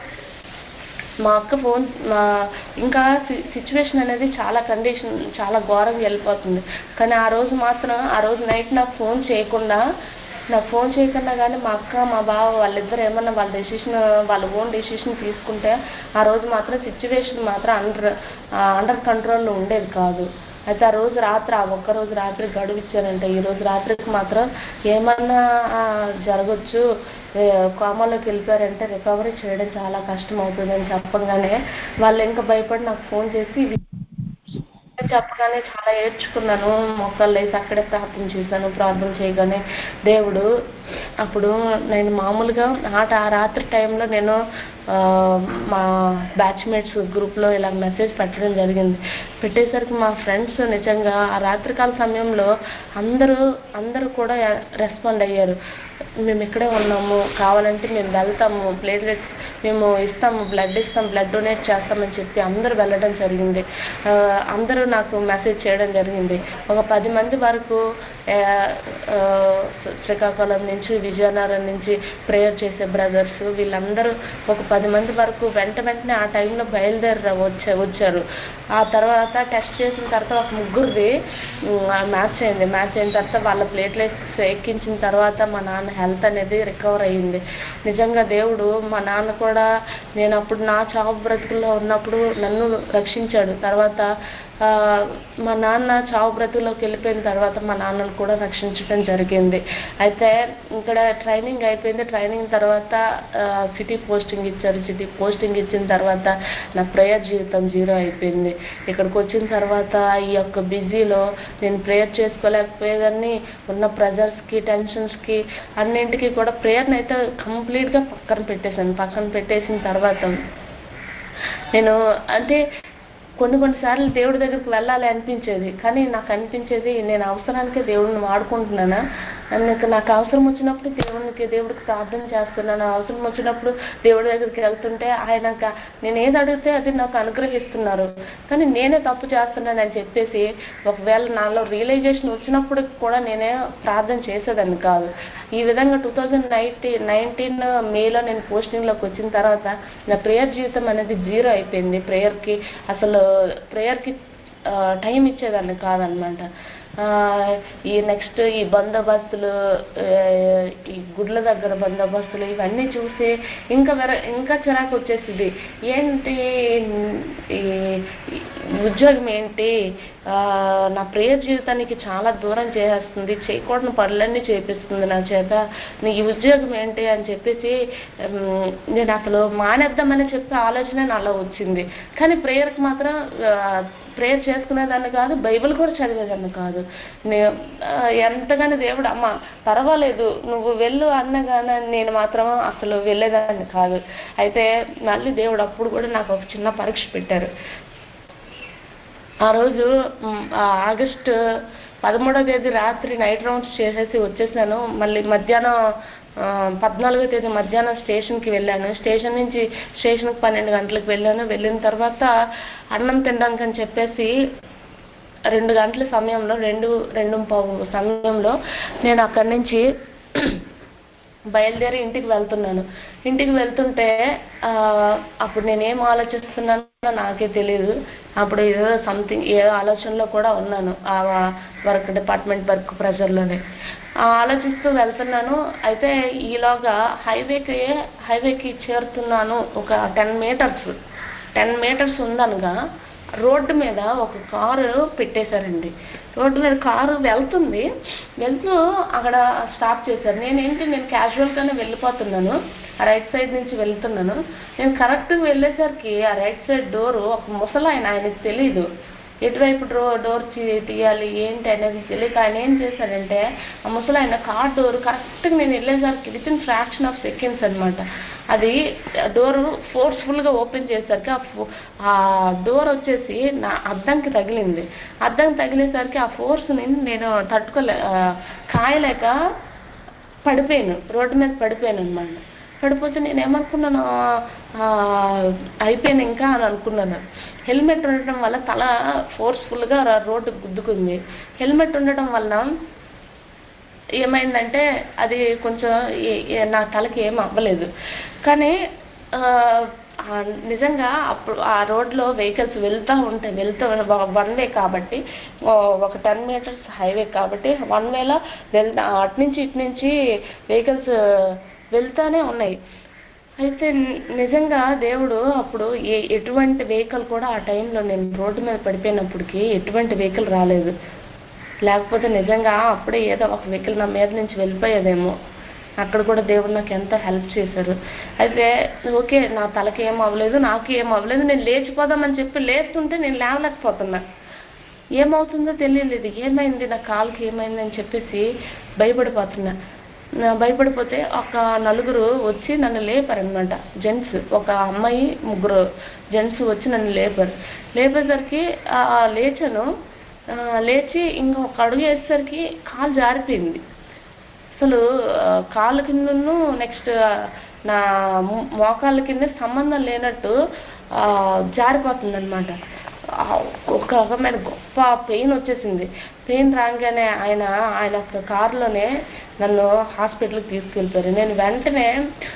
మా అక్క ఫోన్ మా ఇంకా సిచ్యువేషన్ అనేది చాలా కండిషన్ చాలా ఘోరంగా వెళ్ళిపోతుంది కానీ ఆ రోజు మాత్రం ఆ రోజు నైట్ నాకు ఫోన్ చేయకుండా నాకు ఫోన్ చేయకుండా కానీ మా అక్క మా బావ వాళ్ళిద్దరు ఏమన్నా వాళ్ళ డెసిషన్ వాళ్ళ ఓన్ డెసిషన్ తీసుకుంటే ఆ రోజు మాత్రం సిచ్యువేషన్ మాత్రం అండర్ అండర్ కంట్రోల్లో ఉండేది కాదు అయితే ఆ రోజు రాత్రి ఆ ఒక్క రోజు రాత్రి గడువు ఇచ్చారంటే ఈ రోజు రాత్రికి మాత్రం ఏమన్నా ఆ, జరగచ్చు ఏ, కోమాలోకి వెళ్ళిపోయారంటే రికవరీ చేయడం చాలా కష్టం అవుతుందని చెప్పగానే వాళ్ళు ఇంకా భయపడి నాకు ఫోన్ చేసి "ఇది చెప్పగానే చాలా ఏడ్చుకున్నాను మొక్కలు వేసి అక్కడే ప్రార్థన చేశాను ప్రార్థన చేయగానే దేవుడు అప్పుడు నేను మామూలుగా ఆట ఆ రాత్రి టైంలో నేను ఆ, మా బ్యాచ్మేట్స్ గ్రూప్లో ఇలా మెసేజ్ పెట్టడం జరిగింది పెట్టేసరికి మా ఫ్రెండ్స్ నిజంగా ఆ రాత్రికాల సమయంలో అందరూ అందరూ కూడా రెస్పాండ్ అయ్యారు మేము ఇక్కడే ఉన్నాము కావాలంటే మేము వెళ్తాము ప్లేట్లెట్స్ మేము ఇస్తాము బ్లడ్ ఇస్తాం బ్లడ్ డొనేట్ చేస్తామని చెప్పి అందరూ వెళ్ళడం జరిగింది ఆ, అందరూ నాకు మెసేజ్ చేయడం జరిగింది ఒక పది మంది వరకు ఆ, ఆ, శ్రీకాకుళం నుంచి విజయనగరం నుంచి ప్రేయర్ చేసే బ్రదర్స్ వీళ్ళందరూ ఒక పది మంది వరకు వెంట వెంటనే ఆ టైంలో బయలుదేరి వచ్చా వచ్చారు ఆ తర్వాత టెస్ట్ చేసిన తర్వాత ఒక ముగ్గురిది మ్యాచ్ అయింది మ్యాచ్ అయిన తర్వాత వాళ్ళ ప్లేట్లెట్స్ ఎక్కించిన తర్వాత మా నాన్న హెల్త్ అనేది రికవర్ అయ్యింది నిజంగా దేవుడు మా నాన్న కూడా నేను అప్పుడు నా చావు బ్రతుకుల్లో ఉన్నప్పుడు నన్ను రక్షించాడు తర్వాత ఆ, మా నాన్న చావు బ్రతుకులోకి వెళ్ళిపోయిన తర్వాత మా నాన్నను కూడా రక్షించడం జరిగింది అయితే ఇక్కడ ట్రైనింగ్ అయిపోయింది ట్రైనింగ్ తర్వాత సిటీ పోస్టింగ్ ఇచ్చారు సిటీ పోస్టింగ్ ఇచ్చిన తర్వాత నా ప్రేయర్ జీవితం జీరో అయిపోయింది ఇక్కడికి వచ్చిన తర్వాత ఈ యొక్క బిజీలో నేను ప్రేయర్ చేసుకోలేకపోయేదాన్ని ఉన్న ప్రెజర్స్కి టెన్షన్స్కి అన్నింటికి కూడా ప్రేయర్ని అయితే కంప్లీట్గా పక్కన పెట్టేశాను పక్కన పెట్టేసిన తర్వాత నేను అంటే కొన్ని కొన్నిసార్లు దేవుడి దగ్గరికి వెళ్ళాలి అనిపించేది కానీ నాకు అనిపించేది నేను అవసరానికే దేవుడిని వాడుకుంటున్నానా నాకు నాకు అవసరం వచ్చినప్పుడు దేవునికి దేవుడికి ప్రార్థన చేస్తున్నాను అవసరం వచ్చినప్పుడు దేవుడి దగ్గరికి వెళ్తుంటే ఆయన క- నేను ఏది అడిగితే అది నాకు అనుగ్రహిస్తున్నారు కానీ నేనే తప్పు చేస్తున్నానని చెప్పేసి ఒకవేళ నాలో రియలైజేషన్ వచ్చినప్పుడు కూడా నేనే ప్రార్థన చేసేదాన్ని కాదు ఈ విధంగా టూ థౌజండ్ నైన్టీన్ నైన్టీన్ మేలో నేను పోస్టింగ్లోకి వచ్చిన తర్వాత నా ప్రేయర్ జీవితం అనేది జీరో అయిపోయింది ప్రేయర్కి అసలు ప్రేయర్కి టైం ఇచ్చేదాన్ని కాదనమాట ఆ, ఈ నెక్స్ట్ ఈ బందోబస్తులు ఆ, ఈ గుడ్ల దగ్గర బందోబస్తులు ఇవన్నీ చూసి ఇంకా వెర ఇంకా చిరాకు వచ్చేసింది ఏంటి ఈ ఈ ఉద్యోగం ఏంటి ఆ, నా ప్రేయర్ జీవితానికి చాలా దూరం చేసేస్తుంది చేయకూడని పనులన్నీ చేపిస్తుంది నా చేత నీ ఈ ఉద్యోగం ఏంటి అని చెప్పేసి ఉమ్, నేను అసలు మానేద్దామని చెప్పే ఆలోచన నాలో వచ్చింది కానీ ప్రేయర్కి మాత్రం ప్రేయర్ చేసుకునేదాన్ని కాదు బైబిల్ కూడా చదివేదాన్ని కాదు నేను ఆ, ఎంతగానో దేవుడు అమ్మ పర్వాలేదు నువ్వు వెళ్ళు అన్నగానే నేను మాత్రం అసలు వెళ్ళేదాన్ని కాదు అయితే మళ్ళీ దేవుడు అప్పుడు కూడా నాకు ఒక చిన్న పరీక్ష పెట్టారు ఆ రోజు మ్, ఆ ఆగస్ట్ పదమూడో తేదీ రాత్రి నైట్ రౌండ్స్ చేసేసి వచ్చేసాను మళ్ళీ మధ్యాహ్నం ఆ, పద్నాలుగో తేదీ మధ్యాహ్నం స్టేషన్కి వెళ్ళాను స్టేషన్ నుంచి స్టేషన్కి పన్నెండు గంటలకు వెళ్ళాను వెళ్ళిన తర్వాత అన్నం తినడానికి అని చెప్పేసి రెండు గంటల సమయంలో రెండు రెండు పావు సమయంలో నేను అక్కడి నుంచి బయలుదేరి ఇంటికి వెళ్తున్నాను ఇంటికి వెళ్తుంటే ఆ, అప్పుడు నేను ఏం ఆలోచిస్తున్నానో నాకే తెలియదు అప్పుడు ఏదో సంథింగ్ ఏ ఆలోచనలో కూడా ఉన్నాను ఆ వర్క్ డిపార్ట్మెంట్ వర్క్ ప్రెషర్లోనే ఆ ఆలోచిస్తూ వెళ్తున్నాను అయితే ఈలోగా హైవేకి హైవేకి చేరుతున్నాను ఒక టెన్ మీటర్స్ టెన్ మీటర్స్ ఉందనగా రోడ్డు మీద ఒక కారు పెట్టేశారండి రోడ్డు మీద కారు వెళ్తుంది వెళ్తూ అక్కడ స్టాప్ చేశారు నేనేంటి నేను క్యాజువల్గానే వెళ్ళిపోతున్నాను ఆ రైట్ సైడ్ నుంచి వెళ్తున్నాను నేను కరెక్ట్గా వెళ్ళేసరికి ఆ రైట్ సైడ్ డోరు ఒక ముసలాయన ఆయనకి తెలీదు ఎటువైపు డో డోర్ తీ- తీయాలి ఏంటి అనేది తెలియక ఆయన ఏం చేశాడంటే ఆ ముసలాయన కార్ డోర్ కరెక్ట్గా నేను వెళ్ళేసరికి with in fraction of seconds అనమాట అది డోర్ ఫోర్స్ఫుల్గా ఓపెన్ చేసరికి ఆ ఫో- ఆ డోర్ వచ్చేసి నా అద్దంకి తగిలింది అద్దం తగిలేసరికి ఆ ఫోర్స్ని నేను తట్టుకోలే ఆ, కాయలేక పడిపోయాను రోడ్డు మీద పడిపోయాను అనమాట పడిపోతే నేను ఏమనుకున్నాను ఆ, అయిపోయాను ఇంకా అని అనుకున్నాను హెల్మెట్ ఉండటం వల్ల తల ఫోర్స్ఫుల్గా రోడ్డు గుద్దుకుంది హెల్మెట్ ఉండటం వల్ల ఏమైందంటే అది కొంచెం ఏ- ఏ- నా తలకి ఏం అవ్వలేదు కానీ ఆ, ఆ నిజంగా అప్పుడు ఆ రోడ్లో వెహికల్స్ వెళ్తూ ఉంటాయి వెళ్తూ వన్ వే కాబట్టి ఓ ఒక టెన్ మీటర్స్ హైవే కాబట్టి వన్ వేలో వెళ్తా అటు నుంచి ఇటు నుంచి వెహికల్స్ వెళ్తానే ఉన్నాయి అయితే ని- నిజంగా దేవుడు అప్పుడు ఏ ఎటువంటి వెహికల్ కూడా ఆ టైంలో నేను రోడ్డు మీద పడిపోయినప్పటికీ ఎటువంటి వెహికల్ రాలేదు లేకపోతే నిజంగా అప్పుడే ఏదో ఒక వెహికల్ నా మీద నుంచి వెళ్ళిపోయేదేమో అక్కడ కూడా దేవుడు నాకు ఎంతో హెల్ప్ చేశారు అయితే ఓకే నా తలకి ఏం అవ్వలేదు నాకు ఏం అవ్వలేదు నేను లేచిపోదామని చెప్పి లేస్తుంటే నేను లేవలేకపోతున్నా ఏమవుతుందో తెలియలేదు ఏమైంది నా కాలుకి ఏమైంది అని చెప్పేసి భయపడిపోతున్నా నా భయపడిపోతే ఒక నలుగురు వచ్చి నన్ను లేపారనమాట జెంట్స్ ఒక అమ్మాయి ముగ్గురు జెంట్స్ వచ్చి నన్ను లేపారు లేపేసరికి ఆ, లేచాను ఆ, లేచి ఇంకొక అడుగు వేసేసరికి కాలు జారిపోయింది అసలు ఆ, కాళ్ళ కిందను నెక్స్ట్ నా మో- మోకాళ్ళ కింద సంబంధం లేనట్టు జారిపోతుంది అనమాట ఒక రకమైన గొప్ప పెయిన్ వచ్చేసింది పెయిన్ రాగానే ఆయన ఆయన ఒక కారులోనే నన్ను హాస్పిటల్కి తీసుకెళ్ళిపోయారు నేను వెంటనే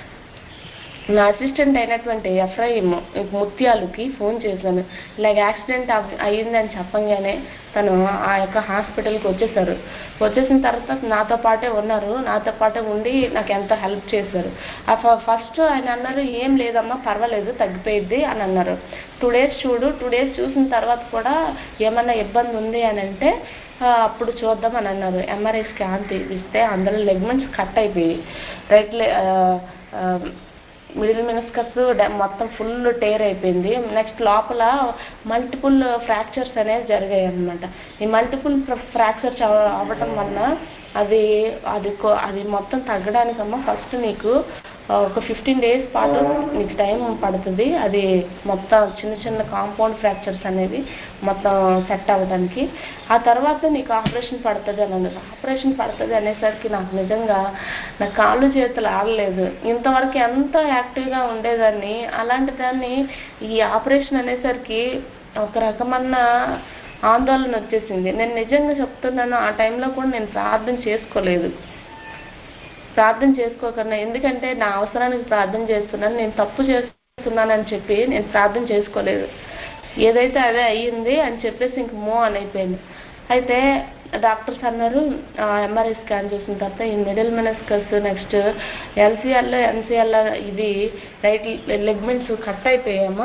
నా అసిస్టెంట్ అయినటువంటి ఎఫ్ఐఎం ముత్యాలుకి ఫోన్ చేశాను ఇలాగ యాక్సిడెంట్ అవ్- అయ్యిందని చెప్పంగానే తను ఆ యొక్క హాస్పిటల్కి వచ్చేసారు వచ్చేసిన తర్వాత నాతో పాటే ఉన్నారు నాతో పాటే ఉండి నాకు ఎంతో హెల్ప్ చేశారు ఆ ఫ- ఫస్ట్ ఆయన అన్నారు ఏం లేదమ్మా పర్వాలేదు తగ్గిపోయిద్ది అని అన్నారు టూ డేస్ చూడు టూ డేస్ చూసిన తర్వాత కూడా ఏమన్నా ఇబ్బంది ఉంది అని అంటే ఆ, అప్పుడు చూద్దాం అని అన్నారు ఎంఆర్ఐ స్కాన్ తీపిస్తే అందులో లెగ్మెంట్స్ కట్ అయిపోయి రైట్ లే ఆ, ఆ, మిడిల్ మినిస్కస్ మొత్తం ఫుల్ టేర్ అయిపోయింది నెక్స్ట్ లోపల మల్టిపుల్ ఫ్రాక్చర్స్ అనేవి జరిగాయి అన్నమాట ఈ మల్టిపుల్ ఫ్రాక్చర్స్ అవ్వటం వలన అది అది కొ- అది మొత్తం తగ్గడానికమ్మా ఫస్ట్ నీకు ఆ, ఒక ఫిఫ్టీన్ డేస్ పాటు నీకు టైం పడుతుంది అది మొత్తం చిన్న చిన్న కాంపౌండ్ ఫ్రాక్చర్స్ అనేవి మొత్తం సెట్ అవ్వడానికి ఆ తర్వాత నీకు ఆపరేషన్ పడుతుంది అని అన్నారు ఆపరేషన్ పడుతుంది అనేసరికి నాకు నిజంగా నా కాళ్ళు చేతులు ఆడలేదు ఇంతవరకు ఎంతో యాక్టివ్గా ఉండేదాన్ని అలాంటి దాన్ని ఈ ఆపరేషన్ అనేసరికి ఒక రకమైన ఆందోళన వచ్చేసింది నేను నిజంగా చెప్తున్నాను ఆ టైంలో కూడా నేను ప్రార్థన చేసుకోలేదు ప్రార్థన చేసుకోకన్నా ఎందుకంటే నా అవసరానికి ప్రార్థన చేస్తున్నాను నేను తప్పు చేస్తున్నానని చెప్పి నేను ప్రార్థన చేసుకోలేదు ఏదైతే అదే అయ్యింది అని చెప్పేసి ఇంక మో అని అయిపోయింది అయితే డాక్టర్స్ అన్నారు ఎంఆర్ఐ స్కాన్ చేసిన తర్వాత ఈ middle meniscus next LCL NCL ఇది రైట్ లెగ్మెంట్స్ కట్ అయిపోయామా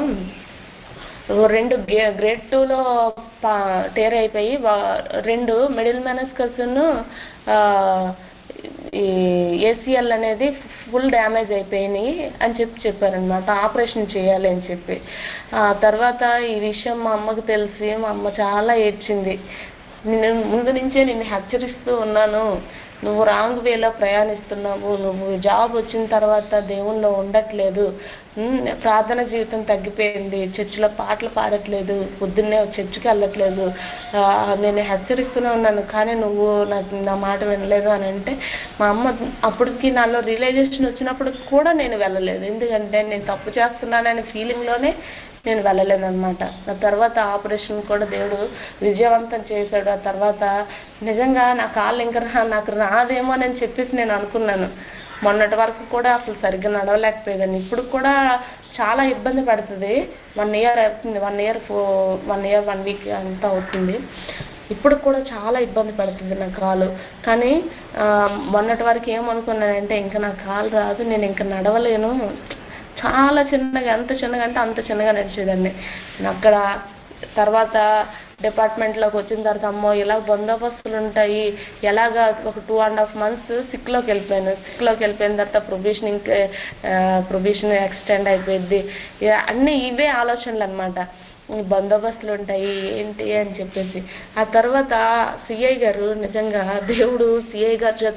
ఓ రెండు గే గ్రేడ్ టూలో పా టేర్ అయిపోయి వా- రెండు మిడిల్ మెనస్కస్ను ఈ ఏసీఎల్ అనేది ఫుల్ డ్యామేజ్ అయిపోయినాయి అని చెప్పి చెప్పారనమాట ఆపరేషన్ చేయాలి అని చెప్పి ఆ తర్వాత ఈ విషయం మా అమ్మకు తెలిసి మా అమ్మ చాలా ఏడ్చింది నేను ముందు నుంచే నిన్ను హెచ్చరిస్తూ ఉన్నాను నువ్వు రాంగ్ వేలో ప్రయాణిస్తున్నావు నువ్వు జాబ్ వచ్చిన తర్వాత దేవుల్లో ఉండట్లేదు ఉమ్, ప్రార్థన జీవితం తగ్గిపోయింది చర్చిలో పాటలు పాడట్లేదు పొద్దున్నే చర్చికి వెళ్ళట్లేదు ఆ, నేను హెచ్చరిస్తూనే ఉన్నాను కానీ నువ్వు నాకు నా మాట వినలేదు అని అంటే మా అమ్మ అప్పటికి నాలో రియలైజేషన్ వచ్చినప్పుడు కూడా నేను వెళ్ళలేదు ఎందుకంటే నేను తప్పు చేస్తున్నాననే ఫీలింగ్లోనే నేను వెళ్ళలేను అనమాట ఆ తర్వాత ఆపరేషన్ కూడా దేవుడు విజయవంతం చేశాడు ఆ తర్వాత నిజంగా నా కాళ్ళు ఇంకా రా- నాకు రాదేమో అని చెప్పేసి నేను అనుకున్నాను మొన్నటి వరకు కూడా అసలు సరిగ్గా నడవలేకపోయేదాన్ని ఇప్పుడు కూడా చాలా ఇబ్బంది పడుతుంది వన్ ఇయర్ అవుతుంది వన్ ఇయర్ ఫో వన్ ఇయర్ వన్ వీక్ అంతా అవుతుంది ఇప్పుడు కూడా చాలా ఇబ్బంది పడుతుంది నా కాలు కానీ ఆ, మొన్నటి వరకు ఏమనుకున్నానంటే ఇంకా నా కాలు రాదు నేను ఇంకా నడవలేను చాలా చిన్నగా ఎంత చిన్నగా అంటే అంత చిన్నగా నడిచేదాన్ని నేను అక్కడ తర్వాత డిపార్ట్మెంట్లోకి వచ్చిన తర్వాత అమ్మో ఇలా బందోబస్తులు ఉంటాయి ఎలాగా ఒక టూ అండ్ హాఫ్ మంత్స్ సిక్లోకి వెళ్ళిపోయాను సిక్లోకి వెళ్ళిపోయిన తర్వాత ప్రొబేషనింగ్ ప్రొబేషన్ ఎక్స్టెండ్ అయిపోయింది ఇక అన్నీ ఇవే ఆలోచనలు అనమాట బందోబస్తులు ఉంటాయి ఏంటి అని చెప్పేసి ఆ తర్వాత సిఐ గారు నిజంగా దేవుడు సిఐ గారి చేత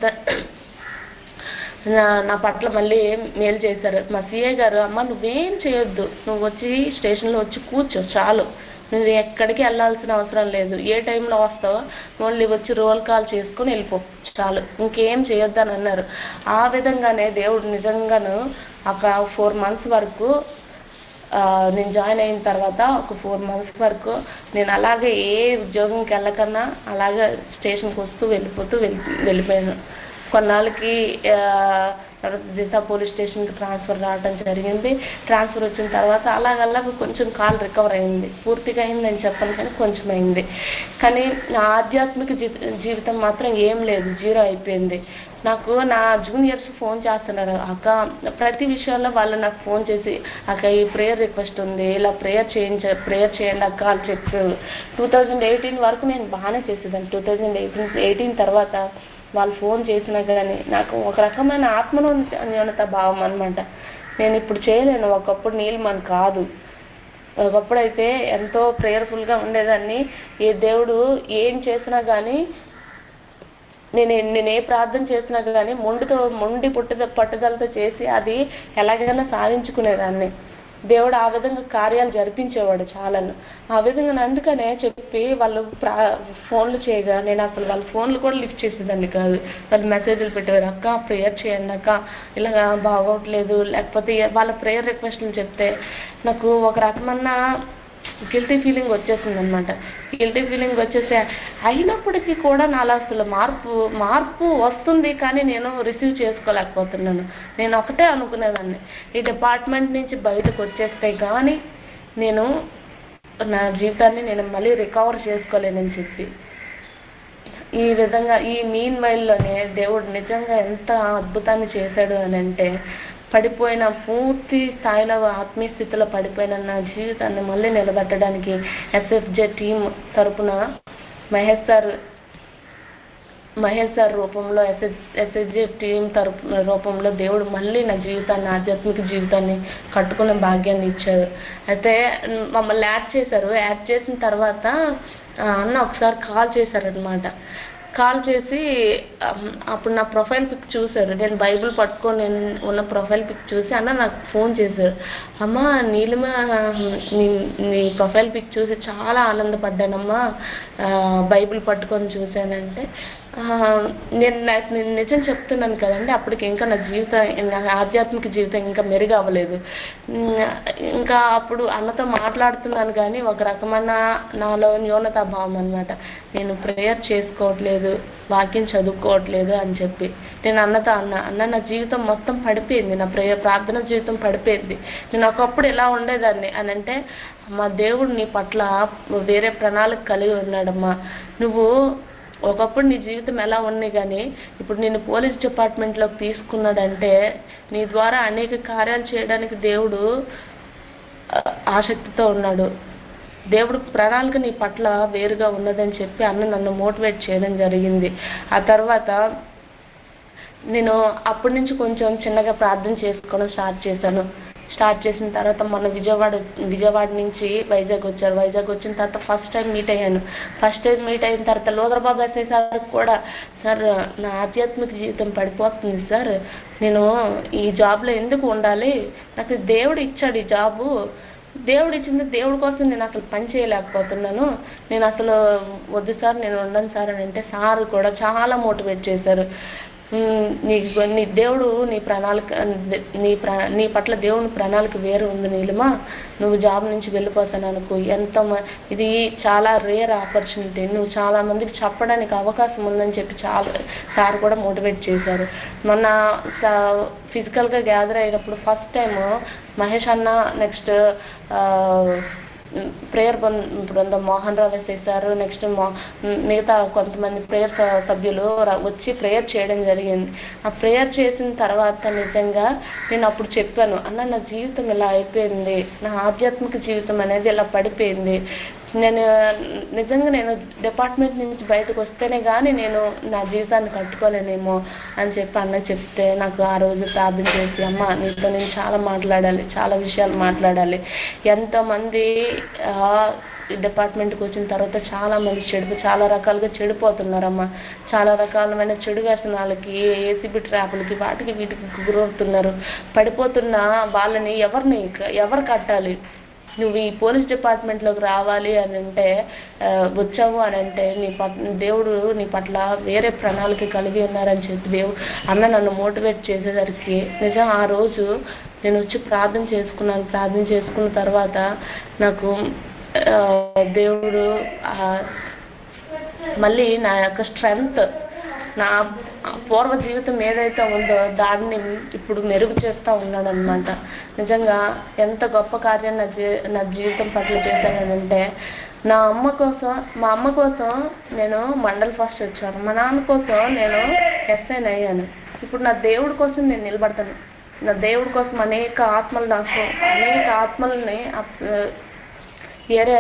నా నా పట్ల మళ్ళీ మేలు చేశారు మా సిఐ గారు అమ్మ నువ్వేం చేయొద్దు నువ్వు వచ్చి స్టేషన్లో వచ్చి కూర్చో చాలు నువ్వు ఎక్కడికి వెళ్ళాల్సిన అవసరం లేదు ఏ టైంలో వస్తావో ఓన్లీ వచ్చి రోల్ కాల్ చేసుకుని వెళ్ళిపో చాలు ఇంకేం చేయొద్దని అన్నారు ఆ విధంగానే దేవుడు నిజంగాను ఒక ఫోర్ మంత్స్ వరకు ఆ, నేను జాయిన్ అయిన తర్వాత ఒక ఫోర్ మంత్స్ వరకు నేను అలాగే ఏ ఉద్యోగంకి వెళ్ళకన్నా అలాగే స్టేషన్కి వస్తూ వెళ్ళిపోతూ వెళ్ళి వెళ్ళిపోయాను కొన్నాళ్ళకి ఆ, తర్వాత దిశ పోలీస్ స్టేషన్కి ట్రాన్స్ఫర్ రావడం జరిగింది ట్రాన్స్ఫర్ వచ్చిన తర్వాత అలాగలాగ కొంచెం కాల్ రికవర్ అయింది పూర్తిగా అయింది అని చెప్పను కానీ కొంచెం అయింది కానీ నా ఆధ్యాత్మిక జీ- జీవితం మాత్రం ఏం లేదు జీరో అయిపోయింది నాకు నా జూనియర్స్ ఫోన్ చేస్తున్నారు అక్క ప్రతి విషయంలో వాళ్ళు నాకు ఫోన్ చేసి అక్క ఈ ప్రేయర్ రిక్వెస్ట్ ఉంది ఇలా ప్రేయర్ చేయించ ప్రేయర్ చేయండి అక్క అని చెప్పారు టూ థౌజండ్ ఎయిటీన్ వరకు నేను బాగానే చేసేదాన్ని టూ థౌజండ్ ఎయిటీన్ ఎయిటీన్ తర్వాత వాళ్ళు ఫోన్ చేసినా కానీ నాకు ఒక రకమైన ఆత్మన్యూనత భావం అనమాట నేను ఇప్పుడు చేయలేను ఒకప్పుడు నీళ్ళు కాదు ఒకప్పుడు అయితే ఎంతో ప్రేయర్ఫుల్గా ఉండేదాన్ని ఏ దేవుడు ఏం చేసినా కానీ నేను నేను ఏ ప్రార్థన చేసినా కానీ మొండితో మొండి పుట్టుద పట్టుదలతో చేసి అది ఎలాగైనా సాధించుకునేదాన్ని దేవుడు ఆ విధంగా కార్యాలు జరిపించేవాడు చాలను ఆ విధంగా అందుకనే చెప్పి వాళ్ళు ప్రా ఫోన్లు చేయగా నేను అసలు వాళ్ళ ఫోన్లు కూడా లిఫ్ట్ చేసేదాన్ని కాదు వాళ్ళు మెసేజ్లు పెట్టేవారు అక్క ప్రేయర్ చేయండి అక్క ఇలా బాగోట్లేదు లేకపోతే వాళ్ళ ప్రేయర్ రిక్వెస్ట్లు చెప్తే నాకు ఒక రకమైన గిల్టీ ఫీలింగ్ వచ్చేసింది అనమాట గిల్టీ ఫీలింగ్ వచ్చేసే అయినప్పటికీ కూడా నాలో అసలు మార్పు మార్పు వస్తుంది కానీ నేను రిసీవ్ చేసుకోలేకపోతున్నాను నేను ఒకటే అనుకునేదాన్ని ఈ డిపార్ట్మెంట్ నుంచి బయటకు వచ్చేస్తే కానీ నేను నా జీవితాన్ని నేను మళ్ళీ రికవర్ చేసుకోలేనని చెప్పి ఈ విధంగా ఈ మీన్ వైల్లోనే దేవుడు నిజంగా ఎంత అద్భుతాన్ని చేశాడు అని అంటే పడిపోయిన పూర్తి స్థాయిలో ఆత్మీయ స్థితిలో పడిపోయిన నా జీవితాన్ని మళ్ళీ నిలబెట్టడానికి ఎస్ఎఫ్జే టీం తరపున మహేష్ సార్ మహేష్ సార్ రూపంలో ఎస్ఎస్ ఎస్ఎస్జే టీం తరపు రూపంలో దేవుడు మళ్ళీ నా జీవితాన్ని ఆధ్యాత్మిక జీవితాన్ని కట్టుకునే భాగ్యాన్ని ఇచ్చారు అయితే మమ్మల్ని యాడ్ చేశారు యాడ్ చేసిన తర్వాత ఆ, అన్న ఒకసారి కాల్ చేశారనమాట కాల్ చేసి అమ్, అప్పుడు నా ప్రొఫైల్ పిక్ చూశారు నేను బైబిల్ పట్టుకొని నేను ఉన్న ప్రొఫైల్ పిక్ చూసి అన్న నాకు ఫోన్ చేశారు అమ్మ నీలిమ నీ నీ ప్రొఫైల్ పిక్ చూసి చాలా ఆనందపడ్డానమ్మా ఆ, బైబిల్ పట్టుకొని చూశానంటే ఆ, నేను నాకు నేను నిజం చెప్తున్నాను కదండి అప్పటికి ఇంకా నా జీవితం నా ఆధ్యాత్మిక జీవితం ఇంకా మెరుగు అవ్వలేదు ఉమ్, ఇంకా అప్పుడు అన్నతో మాట్లాడుతున్నాను కానీ ఒక రకమైన నాలో న్యూనతా భావం అనమాట నేను ప్రేయర్ చేసుకోవట్లేదు వాక్యం చదువుకోవట్లేదు అని చెప్పి నేను అన్నతో అన్న అన్న నా జీవితం మొత్తం పడిపోయింది నా ప్రేయర్ ప్రార్థన జీవితం పడిపోయింది నేను ఒకప్పుడు ఎలా ఉండేదాన్ని అని అంటే మా దేవుడు నీ పట్ల వేరే ప్రణాళిక కలిగి ఉన్నాడమ్మా నువ్వు ఒకప్పుడు నీ జీవితం ఎలా ఉంది కానీ ఇప్పుడు నేను పోలీస్ డిపార్ట్మెంట్లోకి తీసుకున్నాడంటే నీ ద్వారా అనేక కార్యాలు చేయడానికి దేవుడు ఆ, ఆసక్తితో ఉన్నాడు దేవుడు ప్రణాళిక నీ పట్ల వేరుగా ఉన్నదని చెప్పి అన్న నన్ను మోటివేట్ చేయడం జరిగింది ఆ తర్వాత నేను అప్పటి నుంచి కొంచెం చిన్నగా ప్రార్థన చేసుకోవడం స్టార్ట్ చేశాను స్టార్ట్ చేసిన తర్వాత మొన్న విజయవాడ విజయవాడ నుంచి వైజాగ్ వచ్చారు వైజాగ్ వచ్చిన తర్వాత ఫస్ట్ టైం మీట్ అయ్యాను ఫస్ట్ టైం మీట్ అయిన తర్వాత లోదరబాబు ఎస్ఐ సార్ కూడా సార్ నా ఆధ్యాత్మిక జీవితం పడిపోతుంది సార్ నేను ఈ జాబ్లో ఎందుకు ఉండాలి నాకు దేవుడు ఇచ్చాడు ఈ జాబు దేవుడు ఇచ్చింది దేవుడి కోసం నేను అసలు పని చేయలేకపోతున్నాను నేను అసలు వద్దు సార్ నేను ఉండను సార్ అని అంటే సార్ కూడా చాలా మోటివేట్ చేశారు ఉమ్, నీ నీ దేవుడు నీ ప్రణాళిక నీ ప్ర నీ పట్ల దేవుని ప్రణాళిక వేరు ఉంది నీలిమా నువ్వు జాబ్ నుంచి వెళ్ళిపోతాను అనుకో ఎంత మ- ఇది చాలా రేర్ ఆపర్చునిటీ నువ్వు చాలా మందికి చెప్పడానికి అవకాశం ఉందని చెప్పి చాలా సార్ కూడా మోటివేట్ చేశారు మొన్న ఫిజికల్గా గ్యాదర్ అయినప్పుడు ఫస్ట్ టైం మహేష్ అన్న నెక్స్ట్ ప్రేయర్ బృందం మోహన్ రావు చేశారు నెక్స్ట్ మిగతా కొంతమంది ప్రేయర్ సభ్యులు ర- వచ్చి ప్రేయర్ చేయడం జరిగింది ఆ ప్రేయర్ చేసిన తర్వాత నిజంగా నేను అప్పుడు చెప్పాను అన్న నా జీవితం ఇలా అయిపోయింది నా ఆధ్యాత్మిక జీవితం అనేది ఇలా పడిపోయింది నేను నిజంగా నేను డిపార్ట్మెంట్ నుంచి బయటకు వస్తేనే కానీ నేను నా జీవితాన్ని కట్టుకోలేనేమో అని చెప్పి అన్న చెప్తే నాకు ఆ రోజు ప్రార్థన చేసి అమ్మ నీతో నేను చాలా మాట్లాడాలి చాలా విషయాలు మాట్లాడాలి ఎంతోమంది ఆ, ఈ డిపార్ట్మెంట్కి వచ్చిన తర్వాత చాలా మంది చెడు చాలా రకాలుగా చెడిపోతున్నారమ్మా చాలా రకాలమైన చెడు వ్యసనాలకి ఏసీబీ ట్రాపులకి వాటికి వీటికి గురవుతున్నారు పడిపోతున్న వాళ్ళని ఎవరిని ఎవరు కట్టాలి నువ్వు ఈ పోలీస్ డిపార్ట్మెంట్లోకి రావాలి అని అంటే ఆ, వచ్చావు అని అంటే నీ పట్ల దేవుడు నీ పట్ల వేరే ప్రణాళిక కలిగి ఉన్నారని చెప్పి దేవుడు అన్న నన్ను మోటివేట్ చేసేసరికి నిజం ఆ రోజు నేను వచ్చి ప్రార్థన చేసుకున్నాను ప్రార్థన చేసుకున్న తర్వాత నాకు ఆ, దేవుడు ఆ, మళ్ళీ నా యొక్క స్ట్రెంగ్త్ నా పూర్వ జీవితం ఏదైతే ఉందో దాన్ని ఇప్పుడు మెరుగు చేస్తూ ఉన్నాడు అనమాట నిజంగా ఎంత గొప్ప కార్యం నా జీ నా జీవితం పట్ల చేశానంటే నా అమ్మ కోసం మా అమ్మ కోసం నేను మండల్ ఫస్ట్ వచ్చాను మా నాన్న కోసం నేను ఎస్ఐన్ అయ్యాను ఇప్పుడు నా దేవుడి కోసం నేను నిలబడతాను నా దేవుడి కోసం అనేక ఆత్మలు నాకు అనేక ఆత్మల్ని అప్- వేరే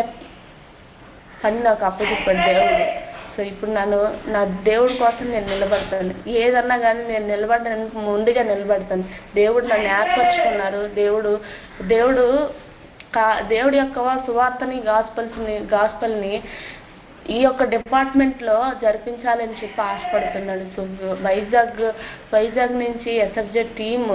పని నాకు అప్పచెప్పాడు దేవుడు సో ఇప్పుడు నన్ను నా దేవుడి కోసం నేను నిలబడతాను ఏదన్నా కానీ నేను నిలబడడానికి ముందుగా నిలబడతాను దేవుడు నన్ను ఏర్పరచుకున్నారు దేవుడు దేవుడు కా దేవుడి యొక్క సువార్తని గాస్పల్స్ని గాస్పల్ని ఈ యొక్క డిపార్ట్మెంట్లో జరిపించాలని చెప్పి ఆశపడుతున్నాడు సో వైజాగ్ వైజాగ్ నుంచి SFZ team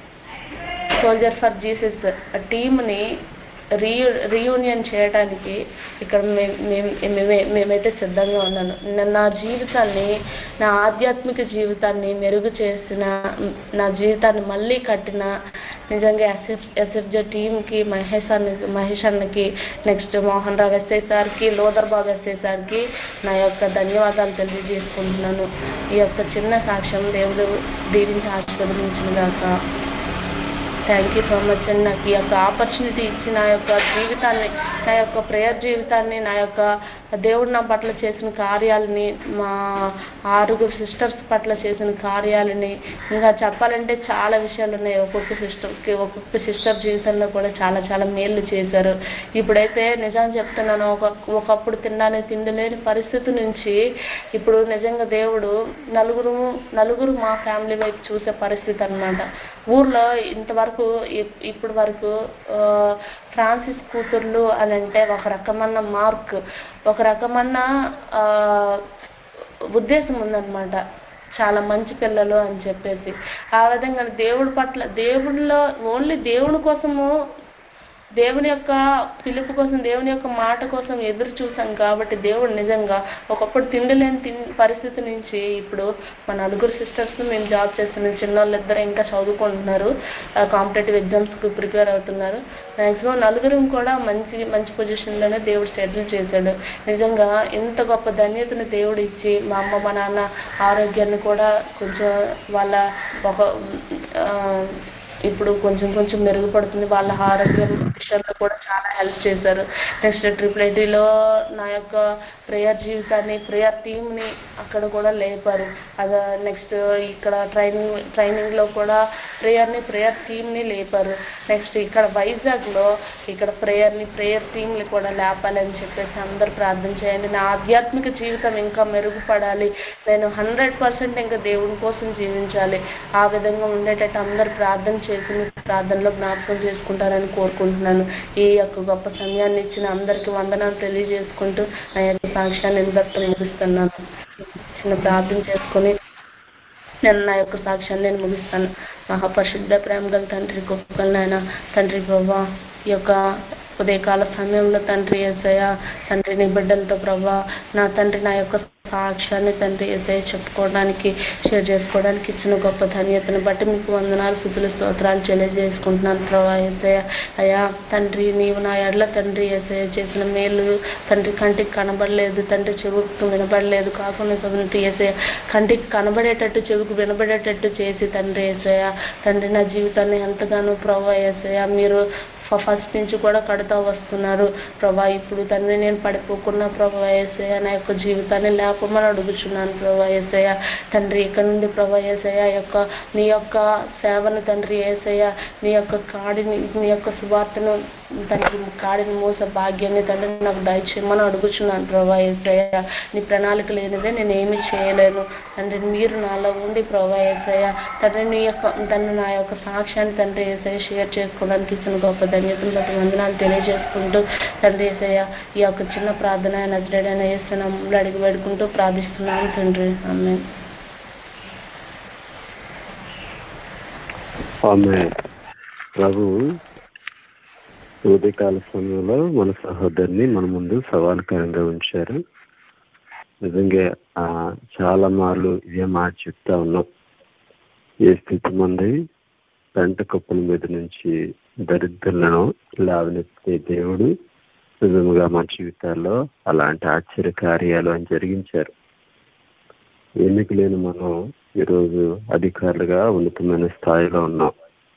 soldier for Jesus టీమ్ని రీయూ రీయూనియన్ చేయడానికి ఇక్కడ మే- మేము మేమే మేమైతే సిద్ధంగా ఉన్నాను నా- నా జీవితాన్ని నా ఆధ్యాత్మిక జీవితాన్ని మెరుగు చేసిన నా జీవితాన్ని మళ్ళీ కట్టిన నిజంగా ఎస్ఎఫ్ ఎస్ఎఫ్జే టీంకి మహేష్ అన్నకి మహేష్ అన్నకి నెక్స్ట్ మోహన్ రావు ఎస్ఐ సార్కి లోదర్ బాబు ఎస్ఐ సార్కి నా యొక్క ధన్యవాదాలు తెలియజేసుకుంటున్నాను ఈ యొక్క చిన్న సాక్ష్యం దేవుడు దీవించి ఆశీర్వదించిన దాకా థ్యాంక్ యూ సో మచ్ అండి నాకు ఈ యొక్క ఆపర్చునిటీ ఇచ్చి నా యొక్క జీవితాన్ని నా యొక్క ప్రేయర్ జీవితాన్ని నా యొక్క దేవుడు నా పట్ల చేసిన కార్యాలని మా ఆరుగురు సిస్టర్స్ పట్ల చేసిన కార్యాలని ఇంకా చెప్పాలంటే చాలా విషయాలు ఉన్నాయి ఒక్కొక్క సిస్టర్కి ఒక్కొక్క సిస్టర్ జీవితంలో కూడా చాలా చాలా మేలు చేశారు ఇప్పుడైతే నిజం చెప్తున్నాను ఒక ఒకప్పుడు తినడానికి తిండి లేని పరిస్థితి నుంచి ఇప్పుడు నిజంగా దేవుడు నలుగురు నలుగురు మా ఫ్యామిలీ వైపు చూసే పరిస్థితి అన్నమాట ఊర్లో ఇంతవరకు ఇప్- ఇప్పటి వరకు ఆ, ఫ్రాన్సిస్ కూతుర్లు అని అంటే ఒక రకమైన మార్క్ ఒక రకమైన ఆ, ఉద్దేశం ఉందన్నమాట చాలా మంచి పిల్లలు అని చెప్పేసి ఆ విధంగా దేవుడి పట్ల దేవుడిలో ఓన్లీ దేవుడి కోసము దేవుని యొక్క పిలుపు కోసం దేవుని యొక్క మాట కోసం ఎదురు చూసాం కాబట్టి దేవుడు నిజంగా ఒకప్పుడు తిండి లేని తిన్ పరిస్థితి నుంచి ఇప్పుడు మా నలుగురు సిస్టర్స్ మేము జాబ్ చేస్తున్నాం చిన్నోళ్ళు ఇద్దరు ఇంకా చదువుకుంటున్నారు కాంపిటేటివ్ ఎగ్జామ్స్కి ప్రిపేర్ అవుతున్నారు మ్యాక్సిమం నలుగురు కూడా మంచి మంచి పొజిషన్లోనే దేవుడు సెటిల్ చేశాడు నిజంగా ఇంత గొప్ప ధన్యతను దేవుడు ఇచ్చి మా అమ్మ మా నాన్న ఆరోగ్యాన్ని కూడా కొంచెం వాళ్ళ ఒక ఆ, ఇప్పుడు కొంచెం కొంచెం మెరుగుపడుతుంది వాళ్ళ ఆరోగ్యం విషయంలో కూడా చాలా హెల్ప్ చేశారు నెక్స్ట్ ట్రిపుల్ ఐటీలో నా యొక్క ప్రేయర్ జీవితాన్ని ప్రేయర్ టీమ్ని అక్కడ కూడా లేపారు అదే నెక్స్ట్ ఇక్కడ ట్రైనింగ్ ట్రైనింగ్లో కూడా ప్రేయర్ని ప్రేయర్ టీమ్ని లేపారు నెక్స్ట్ ఇక్కడ వైజాగ్లో ఇక్కడ ప్రేయర్ని ప్రేయర్ టీమ్ని కూడా లేపాలని చెప్పేసి అందరూ ప్రార్థన చేయండి నా ఆధ్యాత్మిక జీవితం ఇంకా మెరుగుపడాలి నేను హండ్రెడ్ పర్సెంట్ ఇంకా దేవుని కోసం జీవించాలి ఆ విధంగా ఉండేటట్టు అందరు ప్రార్థన చేసి మీ ప్రార్థనలో జ్ఞాపకం చేసుకుంటారని కోరుకుంటున్నాను ఈ యొక్క గొప్ప సమయాన్ని ఇచ్చిన అందరికీ వందనాలు తెలియజేసుకుంటూ నా యొక్క సాక్ష్యాన్ని ఇంతటితో ముగిస్తున్నాను చిన్న ప్రార్థన చేసుకొని నేను నా యొక్క సాక్ష్యాన్ని నేను ముగిస్తాను మహాపరిశుద్ధ ప్రేమ గల తండ్రి గొప్ప నాయన తండ్రి ప్రభా ఈ యొక్క ఉదయకాల సమయంలో తండ్రి ఏసయ్య తండ్రి నీ బిడ్డలతో ప్రభా నా తండ్రి నా యొక్క సాక్ష్యాన్ని తండ్రి ఏసయ్య చెప్పుకోవడానికి షేర్ చేసుకోవడానికి ఇచ్చిన గొప్ప ధన్యతను బట్టి మీకు వందనాలు స్థుతులు స్తోత్రాలు తెలియజేసుకుంటున్నాను ప్రభా ఏసయ్య అయ్యా తండ్రి నీవు నా ఎడ్ల తండ్రి ఏసయ్య చేసిన మేలు తండ్రి కంటికి కనబడలేదు తండ్రి చెవుకు వినబడలేదు కాకుండా తండ్రి ఏసయ్య కంటికి కనబడేటట్టు చెవుకు వినబడేటట్టు చేసి తండ్రి ఏసయ్య తండ్రి నా జీవితాన్ని ఎంతగానో ప్రభా ఏసయ్య మీరు ఫ- ఫస్ట్ నుంచి కూడా కడుతూ వస్తున్నారు ప్రభా ఇప్పుడు తండ్రి నేను పడిపోకున్న ప్రభా ఏసయ్య నా యొక్క జీవితాన్ని లేపమని అడుగుచున్నాను ప్రభా ఏసయ్య తండ్రి ఇక్కడ నుండి ప్రభా ఏసయ్య యొక్క నీ యొక్క సేవను తండ్రి ఏసయ్య నీ యొక్క కాడిని నీ యొక్క సువార్తను తండ్రి కాడిని మోస భాగ్యాన్ని తండ్రి నాకు దయచేయమని అడుగుచున్నాను ప్రభా ఏసయ్య నీ ప్రణాళిక లేనిదే నేను ఏమీ చేయలేను తండ్రి మీరు నాలో ఉండి ప్రభా ఏసయ్య తండ్రి నీ యొక్క తండ్రి నా యొక్క సాక్ష్యాన్ని తండ్రి ఏసయ్య షేర్ చేసుకోవడానికి ఇచ్చిన గొప్ప ధన్యతను బట్టి వందనాలు తెలియజేసుకుంటూ తండ్రి ఏసయ్య ఈ యొక్క చిన్న ప్రార్థన నజరేడైన వేస్తున్నాము అడిగి పెడుకుంటూ ప్రార్థిస్తున్నాను తండ్రి ఆమె ఆమె ప్రభు ఉదయకాల సమయంలో మన సహోదరిని మన ముందు సవాలుకరంగా ఉంచారు నిజంగా ఆ, చాలా మార్లు ఇదే మాట చెప్తా ఉన్నాం ఏ స్థితి మంది పెంట కుప్పల మీద నుంచి దరిద్రులను లేవనెత్తే దేవుడు నిజంగా మన జీవితాల్లో అలాంటి ఆశ్చర్య కార్యాలు అని జరిగించారు ఎన్నిక లేని మనం ఈరోజు అధికారులుగా ఉన్నతమైన స్థాయిలో ఉన్నాం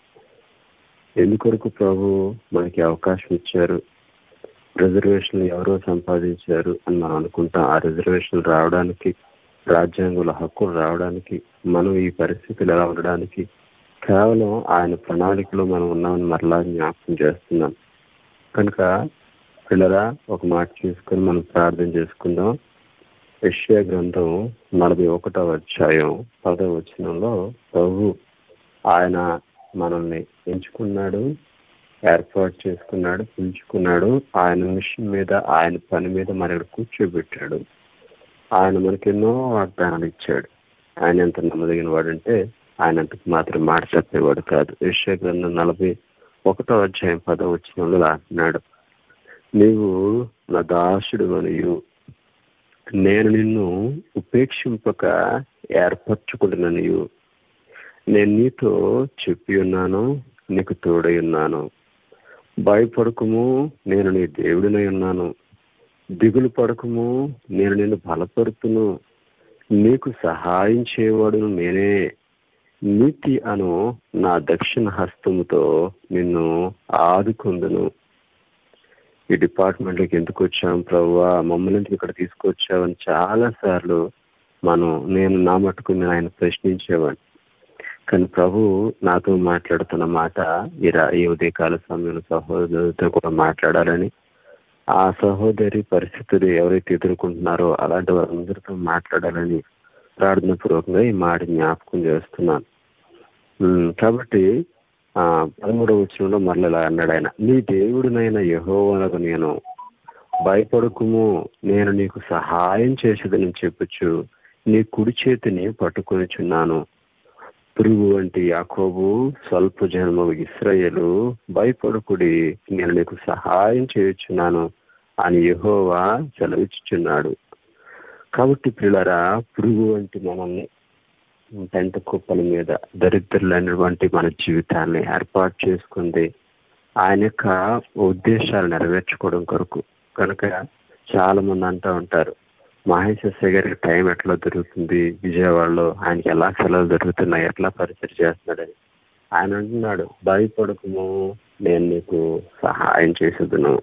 ఎందుకొరకు ప్రభు మనకి అవకాశం ఇచ్చారు రిజర్వేషన్లు ఎవరో సంపాదించారు అని మనం అనుకుంటాం ఆ రిజర్వేషన్లు రావడానికి రాజ్యాంగంలో హక్కులు రావడానికి మనం ఈ పరిస్థితులు ఎలా ఉండడానికి కేవలం ఆయన ప్రణాళికలో మనం ఉన్నామని మరలా జ్ఞాపకం చేస్తున్నాం కనుక పిల్లరా ఒక మాట చేసుకుని మనం ప్రార్థన చేసుకుందాం యెషయా గ్రంథం నలభై ఒకటవ అధ్యాయం పదవ వచనంలో ప్రభు ఆయన మనల్ని ఎంచుకున్నాడు ఏర్పాటు చేసుకున్నాడు పిలుచుకున్నాడు ఆయన మిషన్ మీద ఆయన పని మీద మన కూర్చోబెట్టాడు ఆయన మనకెన్నో వాగ్దానాలు ఇచ్చాడు ఆయన ఎంత నమ్మదగిన వాడంటే ఆయన అంతకు మాత్రం మాట చెప్పేవాడు కాదు యెషయా గ్రంథం నలభై ఒకటో అధ్యాయం పదవ వచనంలో అంటున్నాడు నీవు నా దాసుడు అనియు నేను నిన్ను ఉపేక్షింపక ఏర్పరచుకుంటున్నాను నేను నీతో చెప్పి ఉన్నాను నీకు తోడై ఉన్నాను భయపడకము నేను నీ దేవుడినై ఉన్నాను దిగులు పడకము నేను నిన్ను బలపరుతును నీకు సహాయం చేయవాడును నేనే నీతి అను నా దక్షిణ హస్తముతో నిన్ను ఆదుకుందును ఈ డిపార్ట్మెంట్లోకి ఎందుకు వచ్చాం ప్రవ్వా మమ్మల్ని ఎందుకు ఇక్కడ తీసుకొచ్చావని చాలా సార్లు మనం నేను నా మటుకు నేను ఆయన ప్రశ్నించేవాడిని కానీ ప్రభు నాతో మాట్లాడుతున్న మాట ఈ రా- ఈ ఉదయకాల సమయంలో సహోదరులతో కూడా మాట్లాడాలని ఆ సహోదరి పరిస్థితులు ఎవరైతే ఎదుర్కొంటున్నారో అలాంటి వారందరితో మాట్లాడాలని ప్రార్థన పూర్వకంగా ఈ మాట జ్ఞాపకం చేస్తున్నాను ఉమ్, కాబట్టి ఆ పదమూడవ వచ్చినంలో మరల ఇలా అన్నాడు ఆయన నీ దేవుడినైన యహోవనకు నేను భయపడకుము నేను నీకు సహాయం చేసేదని చెప్పొచ్చు నీ కుడి చేతిని పట్టుకొనిచున్నాను పురుగు వంటి యాకోబు స్వల్ప జన్మ ఇస్రాయేలు భయపడకుడి నేను నీకు సహాయం చేయుచున్నాను అని యెహోవా సెలవిచ్చుచున్నాడు కాబట్టి పిల్లరా పురుగు వంటి మనల్ని పెంట కుప్పల మీద దరిద్రులైనటువంటి మన జీవితాన్ని ఏర్పాటు చేసుకుంది ఆయన యొక్క ఉద్దేశాలు నెరవేర్చుకోవడం కొరకు కనుక చాలా మంది అంటూ ఉంటారు మహేష్ ఎస్ఐ గారికి టైం ఎట్లా దొరుకుతుంది విజయవాడలో ఆయనకి ఎలా సెలవులు దొరుకుతున్నాయి ఎట్లా పరిచయం చేస్తున్నాడని ఆయన అంటున్నాడు భయపడకము నేను నీకు సహాయం చేసేదును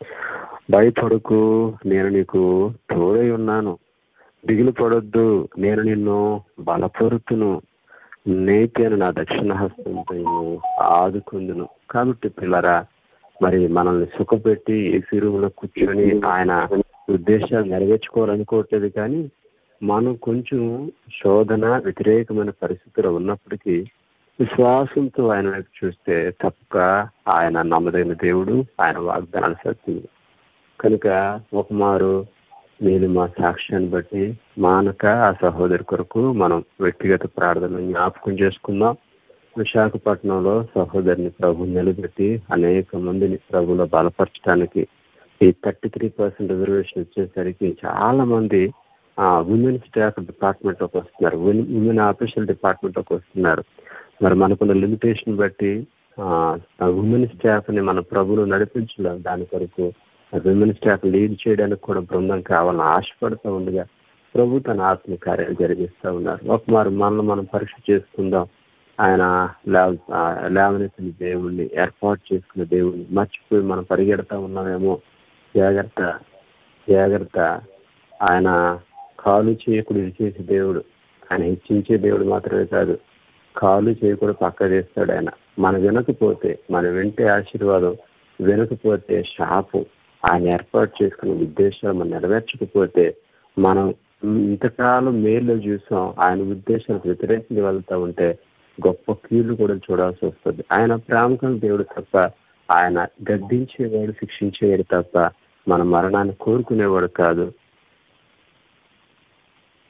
భయపడకు నేను నీకు తోడై ఉన్నాను దిగులు పడొద్దు నేను నిన్ను బలపరుతును నేతేను నా దక్షిణ హస్తంతో నిన్ను ఆదుకుందును కాబట్టి పిల్లరా మరి మనల్ని సుఖపెట్టి ఈ సిరువులో కూర్చొని ఆయన ఉద్దేశాలు నెరవేర్చుకోవాలనుకోవట్లేదు కానీ మనం కొంచెం శోధన వ్యతిరేకమైన పరిస్థితిలో ఉన్నప్పటికీ విశ్వాసంతో ఆయన వైపు చూస్తే తప్పక ఆయన నమ్మదగిన దేవుడు ఆయన వాగ్దానాలు సత్యం కనుక ఒక మారు నేను మా సాక్ష్యాన్ని బట్టి మానక ఆ సహోదరి కొరకు మనం వ్యక్తిగత ప్రార్థన జ్ఞాపకం చేసుకుందాం విశాఖపట్నంలో సహోదరిని ప్రభు నిలబెట్టి అనేక మందిని ప్రభులో బలపరచడానికి ఈ థర్టీ త్రీ పర్సెంట్ రిజర్వేషన్ వచ్చేసరికి చాలా మంది ఉమెన్ స్టాఫ్ డిపార్ట్మెంట్ లోకి వస్తున్నారు ఉమెన్ ఆఫీషియల్ డిపార్ట్మెంట్ లోకి వస్తున్నారు మరి మనకున్న లిమిటేషన్ బట్టి ఉమెన్ స్టాఫ్ ని మన ప్రభులు నడిపించలేం దాని కొరకు విమెన్ స్టాఫ్ లీడ్ చేయడానికి కూడా బృందం కావాలని ఆశపడుతూ ఉండగా ప్రభు తన ఆత్మ కార్యాలు జరిగిస్తూ ఉన్నారు ఒక మారు మనల్ని మనం పరీక్ష చేసుకుందాం ఆయన లేవ లేవనెత్తిన దేవుణ్ణి ఏర్పాటు చేసుకున్న దేవుణ్ణి మర్చిపోయి మనం పరిగెడతా ఉన్నామేమో జాగ్రత్త జాగ్రత్త ఆయన కాలు చేయకుడు ఇరిచేసే దేవుడు ఆయన హెచ్చించే దేవుడు మాత్రమే కాదు కాలు చేయకుండా పక్క చేస్తాడు ఆయన మన వినకపోతే మన వింటే ఆశీర్వాదం వినకపోతే శాపం ఆయన ఏర్పాటు చేసుకున్న ఉద్దేశాలు మనం నెరవేర్చకపోతే మనం ఇంతకాలం మేలు చూసాం ఆయన ఉద్దేశాలకు వ్యతిరేకంగా వెళ్తూ ఉంటే గొప్ప కీళ్లు కూడా చూడాల్సి వస్తుంది ఆయన ప్రాముఖ్యం దేవుడు తప్ప ఆయన గద్దించేవాడు శిక్షించేవాడు తప్ప మన మరణాన్ని కోరుకునేవాడు కాదు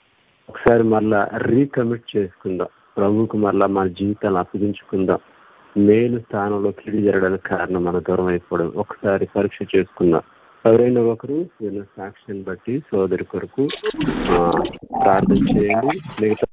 ఒకసారి మరలా రీకమిట్ చేసుకుందాం ప్రభువుకు మరలా మన జీవితాన్ని అప్పగించుకుందాం మేలు స్థానంలో కీడు జరగడానికి కారణం మన దూరం అయిపోవడం ఒకసారి పరీక్ష చేసుకుందాం ఎవరైనా ఒకరు వీళ్ళ సాక్ష్యాన్ని బట్టి సోదరి కొరకు ఆ, ప్రార్థన చేయండి మిగతా